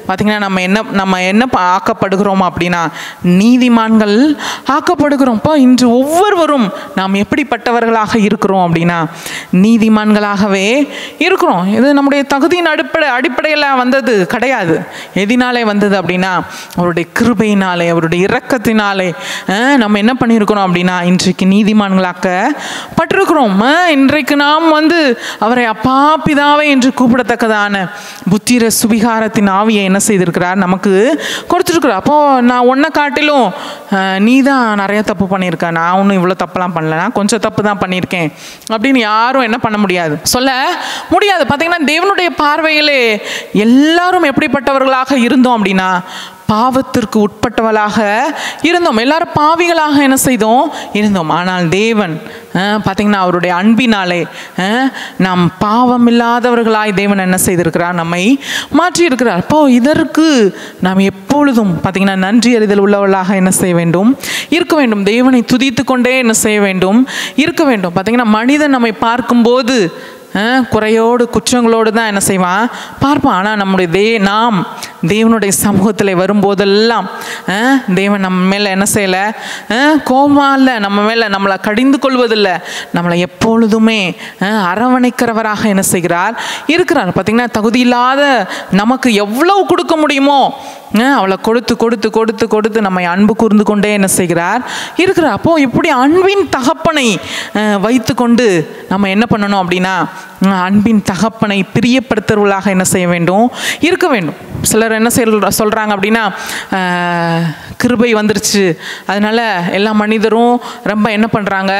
பார்த்தீங்கன்னா நம்ம என்ன நம்ம என்ன ப- ஆக்கப்படுகிறோம் அப்படின்னா நீதிமான்கள் ஆக்கப்படுகிறோம் இப்போ இன்று ஒவ்வொருவரும் நாம் எப்படிப்பட்டவர்களாக இருக்கிறோம் அப்படின்னா நீதிமான்களாகவே இருக்கிறோம் இது நம்முடைய தகுதியின் அடிப்படை அடிப்படையில் வந்தது கிடையாது எதினாலே வந்தது அப்படின்னா அவருடைய கிருபையினாலே அவருடைய இரக்கத்தினாலே அஹ், நம்ம என்ன பண்ணியிருக்கிறோம் அப்படின்னா இன்றைக்கு நீதிமான்களாக்க பட்டிருக்கிறோம் அஹ், இன்றைக்கு நாம் வந்து அவரை அப்பா பிதாவே என்று கூப்பிடத்தக்கதான புத்திர சுவிகாரத்தின் ஆவியை என்ன செய்திருக்கிறார் நமக்கு கொடுத்துருக்குறார் அப்போ நான் உன்னை காட்டிலும் அஹ், நீ தான் நிறைய தப்பு பண்ணியிருக்க நான் ஒன்றும் இவ்வளோ தப்பெல்லாம் பண்ணல நான் கொஞ்சம் தப்பு தான் பண்ணியிருக்கேன் அப்படின்னு யாரும் என்ன பண்ண முடியாது சொல்ல முடியாது பார்த்தீங்கன்னா தேவனுடைய பார்வையிலே எல்லாரும் எப்படிப்பட்டவர்களாக இருந்தோம் அப்படின்னா பாவத்திற்கு உட்பட்டவளாக இருந்தோம் எல்லாரும் பாவிகளாக என்ன செய்தோம் இருந்தோம் ஆனால் தேவன் அஹ், பார்த்தீங்கன்னா அவருடைய அன்பினாலே அஹ், நாம் பாவம் இல்லாதவர்களாய் தேவன் என்ன செய்திருக்கிறார் நம்மை மாற்றி இருக்கிறார் அப்போ இதற்கு நாம் எப்பொழுதும் பார்த்தீங்கன்னா நன்றி அறிதல் உள்ளவர்களாக என்ன செய்ய வேண்டும் இருக்க வேண்டும் தேவனை துதித்து கொண்டே என்ன செய்ய வேண்டும் இருக்க வேண்டும் பார்த்தீங்கன்னா மனிதன் நம்மை பார்க்கும்போது அஹ், குறையோடு குற்றங்களோடு தான் என்ன செய்வான் பார்ப்பான் ஆனால் நம்முடைய தே நாம் தேவனுடைய சமூகத்தில் வரும்போதெல்லாம் அஹ், தேவன் நம்ம மேலே என்ன செய்யலை கோபமா இல்லை நம்ம மேலே நம்மளை கடிந்து கொள்வதில்லை நம்மளை எப்பொழுதுமே அஹ், அரவணைக்கிறவராக என்ன செய்கிறார் இருக்கிறார் பார்த்தீங்கன்னா தகுதி இல்லாத நமக்கு எவ்வளவு கொடுக்க முடியுமோ அஹ், அவளை கொடுத்து கொடுத்து கொடுத்து கொடுத்து நம்மை அன்பு கூர்ந்து கொண்டே என்ன செய்கிறார் இருக்கிறார் அப்போ இப்படி அன்பின் தகப்பனை அஹ், வைத்துக்கொண்டு நம்ம என்ன பண்ணணும் அப்படின்னா அஹ், அன்பின் தகப்பனை பிரியப்படுத்துறவர்களாக என்ன செய்ய வேண்டும் இருக்க வேண்டும் சிலர் என்ன செய்ய சொல்கிறாங்க அப்படின்னா அஹ், கிருபை வந்துருச்சு அதனால எல்லா மனிதரும் ரொம்ப என்ன பண்ணுறாங்க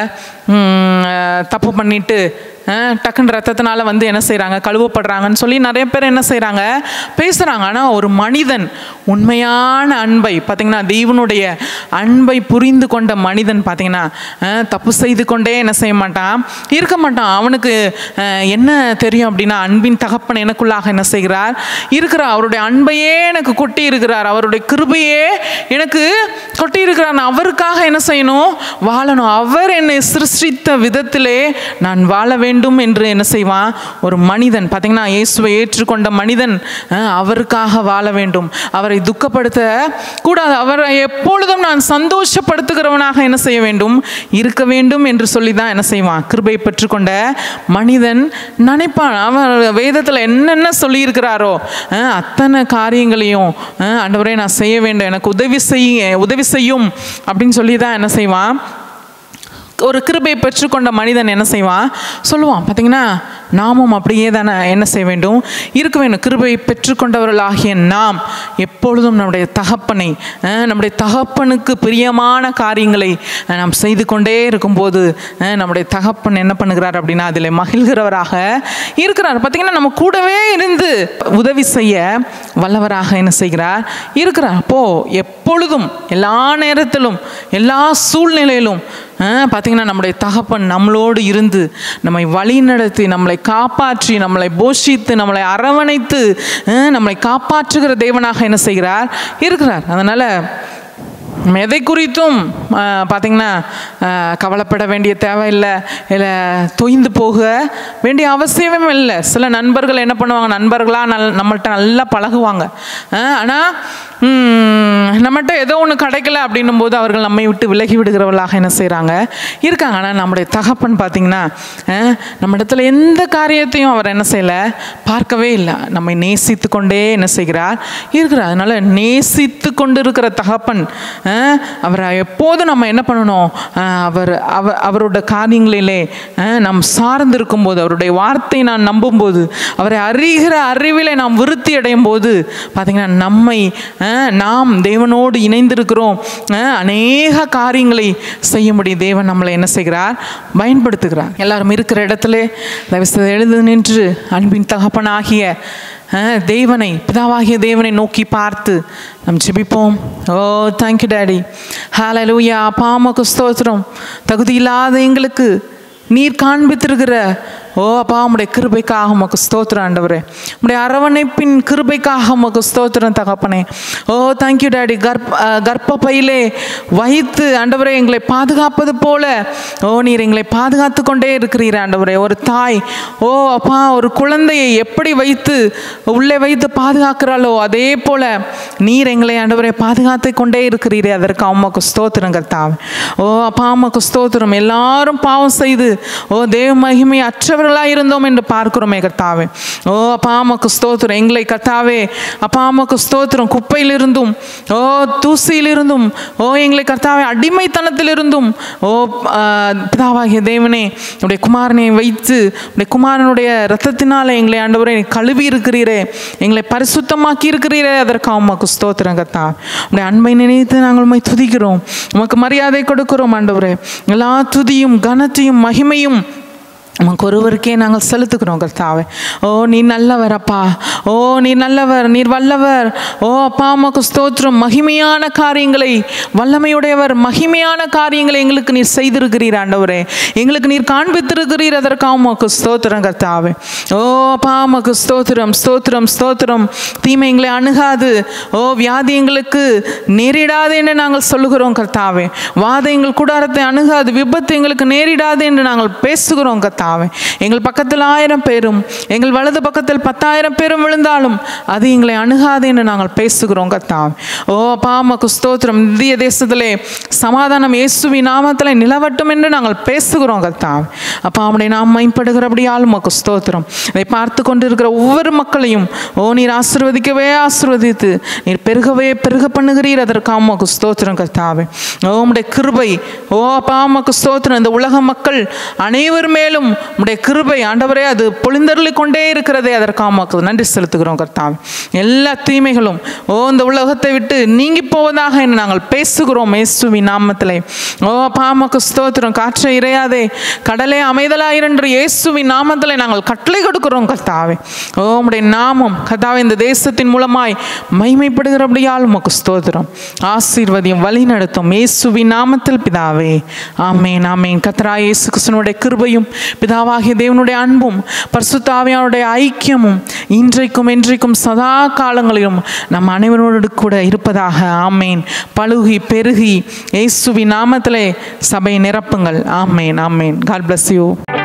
தப்பு பண்ணிட்டு அஹ், டக்குன்னு ரத்தத்தினால வந்து என்ன செய்கிறாங்க கழுவப்படுறாங்கன்னு சொல்லி நிறைய பேர் என்ன செய்கிறாங்க பேசுகிறாங்க ஆனால் ஒரு மனிதன் உண்மையான அன்பை பார்த்தீங்கன்னா தேவனுடைய அன்பை புரிந்து கொண்ட மனிதன் பார்த்தீங்கன்னா அஹ், தப்பு செய்து கொண்டே என்ன செய்ய மாட்டான் இருக்க மாட்டான் அவனுக்கு அஹ், என்ன தெரியும் அப்படின்னா அன்பின் தகப்பன் எனக்குள்ளாக என்ன செய்கிறார் இருக்கிறார் அவருடைய அன்பையே எனக்கு கொட்டி இருக்கிறார் அவருடைய கிருபையே எனக்கு கொட்டி இருக்கிறார் நான் அவருக்காக என்ன செய்யணும் வாழணும் அவர் என்னை சிருஷ்டித்த விதத்திலே நான் வாழ வேண்டும் என்று என்ன செய்வான் ஒரு மனிதன் பார்த்தீங்கன்னா இயேசுவை ஏற்றுக்கொண்ட மனிதன் அஹ், அவருக்காக வாழ வேண்டும் அவரை துக்கப்படுத்த கூடாது அவரை எப்பொழுதும் நான் சந்தோஷப்படுத்துகிறவனாக என்ன செய்ய வேண்டும் இருக்க வேண்டும் என்று சொல்லி தான் என்ன செய்வான் கிருபை பெற்றுக்கொண்ட மனிதன் நினைப்பான் அவன் வேதத்தில் என்னென்ன சொல்லியிருக்கிறாரோ அஹ், அத்தனை காரியங்களையும் அஹ், ஆண்டவரே நான் செய்ய வேண்டும் எனக்கு உதவி செய்ய உதவி செய்யும் அப்படின்னு சொல்லி தான் என்ன செய்வான் ஒரு கிருபை பெற்றுக்கொண்ட மனிதன் என்ன செய்வான் சொல்லுவான் பார்த்தீங்கன்னா நாமும் அப்படியே தானே என்ன செய்ய வேண்டும் இருக்க வேண்டும் கிருபை பெற்றுக்கொண்டவர்களாகிய நாம் எப்பொழுதும் நம்முடைய தகப்பனை அஹ், நம்முடைய தகப்பனுக்கு பிரியமான காரியங்களை அஹ், நாம் செய்து கொண்டே இருக்கும்போது அஹ், நம்முடைய தகப்பன் என்ன பண்ணுகிறார் அப்படின்னா அதில் மகிழ்கிறவராக இருக்கிறார் பார்த்தீங்கன்னா நம்ம கூடவே இருந்து உதவி செய்ய வல்லவராக என்ன செய்கிறார் இருக்கிறார் அப்போ எப்பொழுதும் எல்லா நேரத்திலும் எல்லா சூழ்நிலையிலும் அஹ், பார்த்தீங்கன்னா நம்முடைய தகப்பன் நம்மளோடு இருந்து நம்மை வழி நடத்தி நம்மளை காப்பாற்றி நம்மளை போஷித்து நம்மளை அரவணைத்து அஹ், நம்மளை காப்பாற்றுகிற தேவனாக என்ன செய்கிறார் இருக்கிறார் அதனால் நம்ம எதை குறித்தும் ஆஹ், பார்த்தீங்கன்னா ஆஹ், கவலைப்பட வேண்டிய தேவையில்லை இல்லை தொய்ந்து போக வேண்டிய அவசியமும் இல்லை சில நண்பர்கள் என்ன பண்ணுவாங்க நண்பர்களாக நல் நம்மள்ட்ட நல்லா பழகுவாங்க ஆனால் நம்மகிட்ட ஏதோ ஒன்று கிடைக்கல அப்படின்னும் போது அவர்கள் நம்மை விட்டு விலகி விடுகிறவர்களாக என்ன செய்கிறாங்க இருக்காங்க ஆனால் நம்முடைய தகப்பன் பார்த்தீங்கன்னா ஆஹ், நம்ம இடத்துல எந்த காரியத்தையும் அவர் என்ன செய்யலை பார்க்கவே இல்லை நம்மை நேசித்து கொண்டே என்ன செய்கிறார் இருக்கிறார் அதனால் நேசித்து கொண்டு இருக்கிற தகப்பன் அஹ், அவரை எப்போதும் நம்ம என்ன பண்ணணும் அஹ், அவர் அவ அவரோட காரியங்களிலே அஹ், நாம் சார்ந்து இருக்கும்போது அவருடைய வார்த்தை நான் நம்பும்போது அவரை அறிகிற அறிவிலே நாம் விருத்தி அடையும் போது பார்த்தீங்கன்னா நம்மை அஹ், நாம் தேவனோடு இணைந்திருக்கிறோம் அஹ், அநேக காரியங்களை செய்ய முடியும் தேவன் நம்மளை என்ன செய்கிறார் பயன்படுத்துகிறார் எல்லாரும் இருக்கிற இடத்துல தயவுசெய்து எழுந்து நின்று அன்பின் தகப்பனாகிய அஹ், தேவனை பிதாவாகிய தேவனை நோக்கி பார்த்து நம் ஜெபிப்போம் ஓ தேங்க்யூ டேடி ஹalleluya பாமக்கு ஸ்தோத்திரம் தகுதி இல்லாத எங்களுக்கு நீர் காண்பித்திருக்கிற ஓ அப்பா உம்முடைய கிருபைக்காக உமக்கு ஸ்தோத்திரம் ஆண்டவரே உம்முடைய அரவணைப்பின் கிருபைக்காக உமக்கு ஸ்தோத்திரம் தகப்பனே ஓ தேங்க்யூ டாடி கர்ப்ப அஹ், கர்ப்பப்பையிலே வைத்து ஆண்டவரே எங்களை பாதுகாப்பது போல ஓ நீர் எங்களை பாதுகாத்து கொண்டே இருக்கிறீர் ஆண்டவரே ஒரு தாய் ஓ அப்பா ஒரு குழந்தையை எப்படி வைத்து உள்ளே வைத்து பாதுகாக்கிறாளோ அதே போல நீர் எங்களை ஆண்டவரை பாதுகாத்து கொண்டே இருக்கிறீரே அதற்கு அம்மாக்கு ஸ்தோத்திரம் கர்த்தாவே ஓ அப்பா அம்மாக்கு ஸ்தோத்திரம் எல்லாரும் பாவம் செய்து ஓ தேவ மகிமை அற்றவர்களாக இருந்தோம் என்று பார்க்கிறோமே கர்த்தாவே ஓ அப்பா அம்மாக்கு ஸ்தோத்திரம் எங்களை கர்த்தாவே அப்பா அம்மாக்கு ஸ்தோத்திரம் குப்பையிலிருந்தும் ஓ தூசியிலிருந்தும் ஓ எங்களை கர்த்தாவே அடிமைத்தனத்திலிருந்தும் ஓ ஆ, பிதாவாகிய தேவனே உடைய குமாரனை வைத்து உடைய குமாரனுடைய இரத்தத்தினால எங்களை ஆண்டவரே கழுவி இருக்கிறீரே எங்களை பரிசுத்தமாக்கி இருக்கிறீரே அதற்கு உமக்கு ஸ்தோத்திரம் கத்தா உடைய அன்பை நினைத்து நாங்கள் உண்மை துதிக்கிறோம் உமக்கு மரியாதை கொடுக்கிறோம் ஆண்டவரே எல்லா துதியும் கனத்தையும் மகிமையும் உமக்கு ஒருவருக்கே நாங்கள் செலுத்துக்கிறோம் கர்த்தாவே ஓ நீ நல்லவர் அப்பா ஓ நீ நல்லவர் நீர் வல்லவர் ஓ அப்பா அம்மாக்கு ஸ்தோத்திரம் மகிமையான காரியங்களை வல்லமையுடையவர் மகிமையான காரியங்களை எங்களுக்கு நீர் செய்திருக்கிறீர் ஆண்டவரே எங்களுக்கு நீர் காண்பித்திருக்கிறீர் அதற்காக உமக்கு ஸ்தோத்திரம் கர்த்தாவே ஓ அப்பா அம்மாக்கு ஸ்தோத்திரம் ஸ்தோத்திரம் ஸ்தோத்திரம் தீமை எங்களை அணுகாது ஓ வியாதி எங்களுக்கு நேரிடாது என்று நாங்கள் சொல்லுகிறோம் கர்த்தாவே வாத எங்கள் கூடாரத்தை அணுகாது விபத்து எங்களுக்கு நேரிடாது என்று நாங்கள் பேசுகிறோம் கர்த்தாவே எங்கள் பக்கத்தில் ஆயிரம் பேரும் எங்கள் வலது பக்கத்தில் பத்தாயிரம் பேரும் விழுந்தாலும் அது எங்களை அணுகாது என்று நாங்கள் பேசுகிறோம் கர்த்தாவே ஓ அப்பா அம்மாக்கு ஸ்தோத்திரம் இந்திய தேசத்திலே சமாதானம் இயேசுவி நாமத்தில் நிலவட்டும் என்று நாங்கள் பேசுகிறோம் கர்த்தாவே அப்பா அவனுடைய நாம் மைப்படுகிறபடியால் உமக்கு ஸ்தோத்திரம் இதை பார்த்து கொண்டிருக்கிற ஒவ்வொரு மக்களையும் ஓ நீர் ஆசீர்வதிக்கவே ஆசீர்வதித்து நீர் பெருகவே பெருக பண்ணுகிறீர் அதற்காக உமக்கு ஸ்தோத்திரம் கர்த்தாவே ஓ உம்முடைய கிருபை ஓ அப்பா உமக்கு ஸ்தோத்திரம் இந்த உலக மக்கள் அனைவர் மேலும் உம்முடைய கிருபை ஆண்டவரே அது பொழிந்தருளி கொண்டே இருக்கிறதே அதற்காக உமக்கு நன்றி செலுத்துகிறோம் கர்த்தாவே எல்லா தீமைகளும் ஓ இந்த உலகத்தை விட்டு நீங்கி போவதாக என்று நாங்கள் பேசுகிறோம் இயேசுவின் நாமத்திலே ஓ அப்பா உமக்கு ஸ்தோத்திரம் காற்றை இறையாதே கடலே அமைதலாயிரன்று இயேசுவின் நாமத்திலே நாங்கள் கட்டளை கொடுக்கிறோம் கர்த்தாவே ஓ உம்முடைய நாமம் கர்த்தாவே இந்த தேசத்தின் மூலமாய் மைமைப்படுகிறபடியால் உமக்கு ஸ்தோத்திரம் ஆசீர்வதியும் வழி நடத்தும் இயேசுவின் நாமத்தில் பிதாவே ஆமேன் ஆமேன் கத்ரா இயேசு கிருஷ்ணனுடைய கிருபையும் பிதாவாகிய தேவனுடைய அன்பும் பரிசுத்தாவியானுடைய ஐக்கியமும் இன்றைக்கும் என்றைக்கும் சதா காலங்களிலும் நம் அனைவரோடு கூட இருப்பதாக ஆமேன் பழுகி பெருகி இயேசுவின் நாமத்திலே சபை நிரப்புங்கள் amen amen God bless you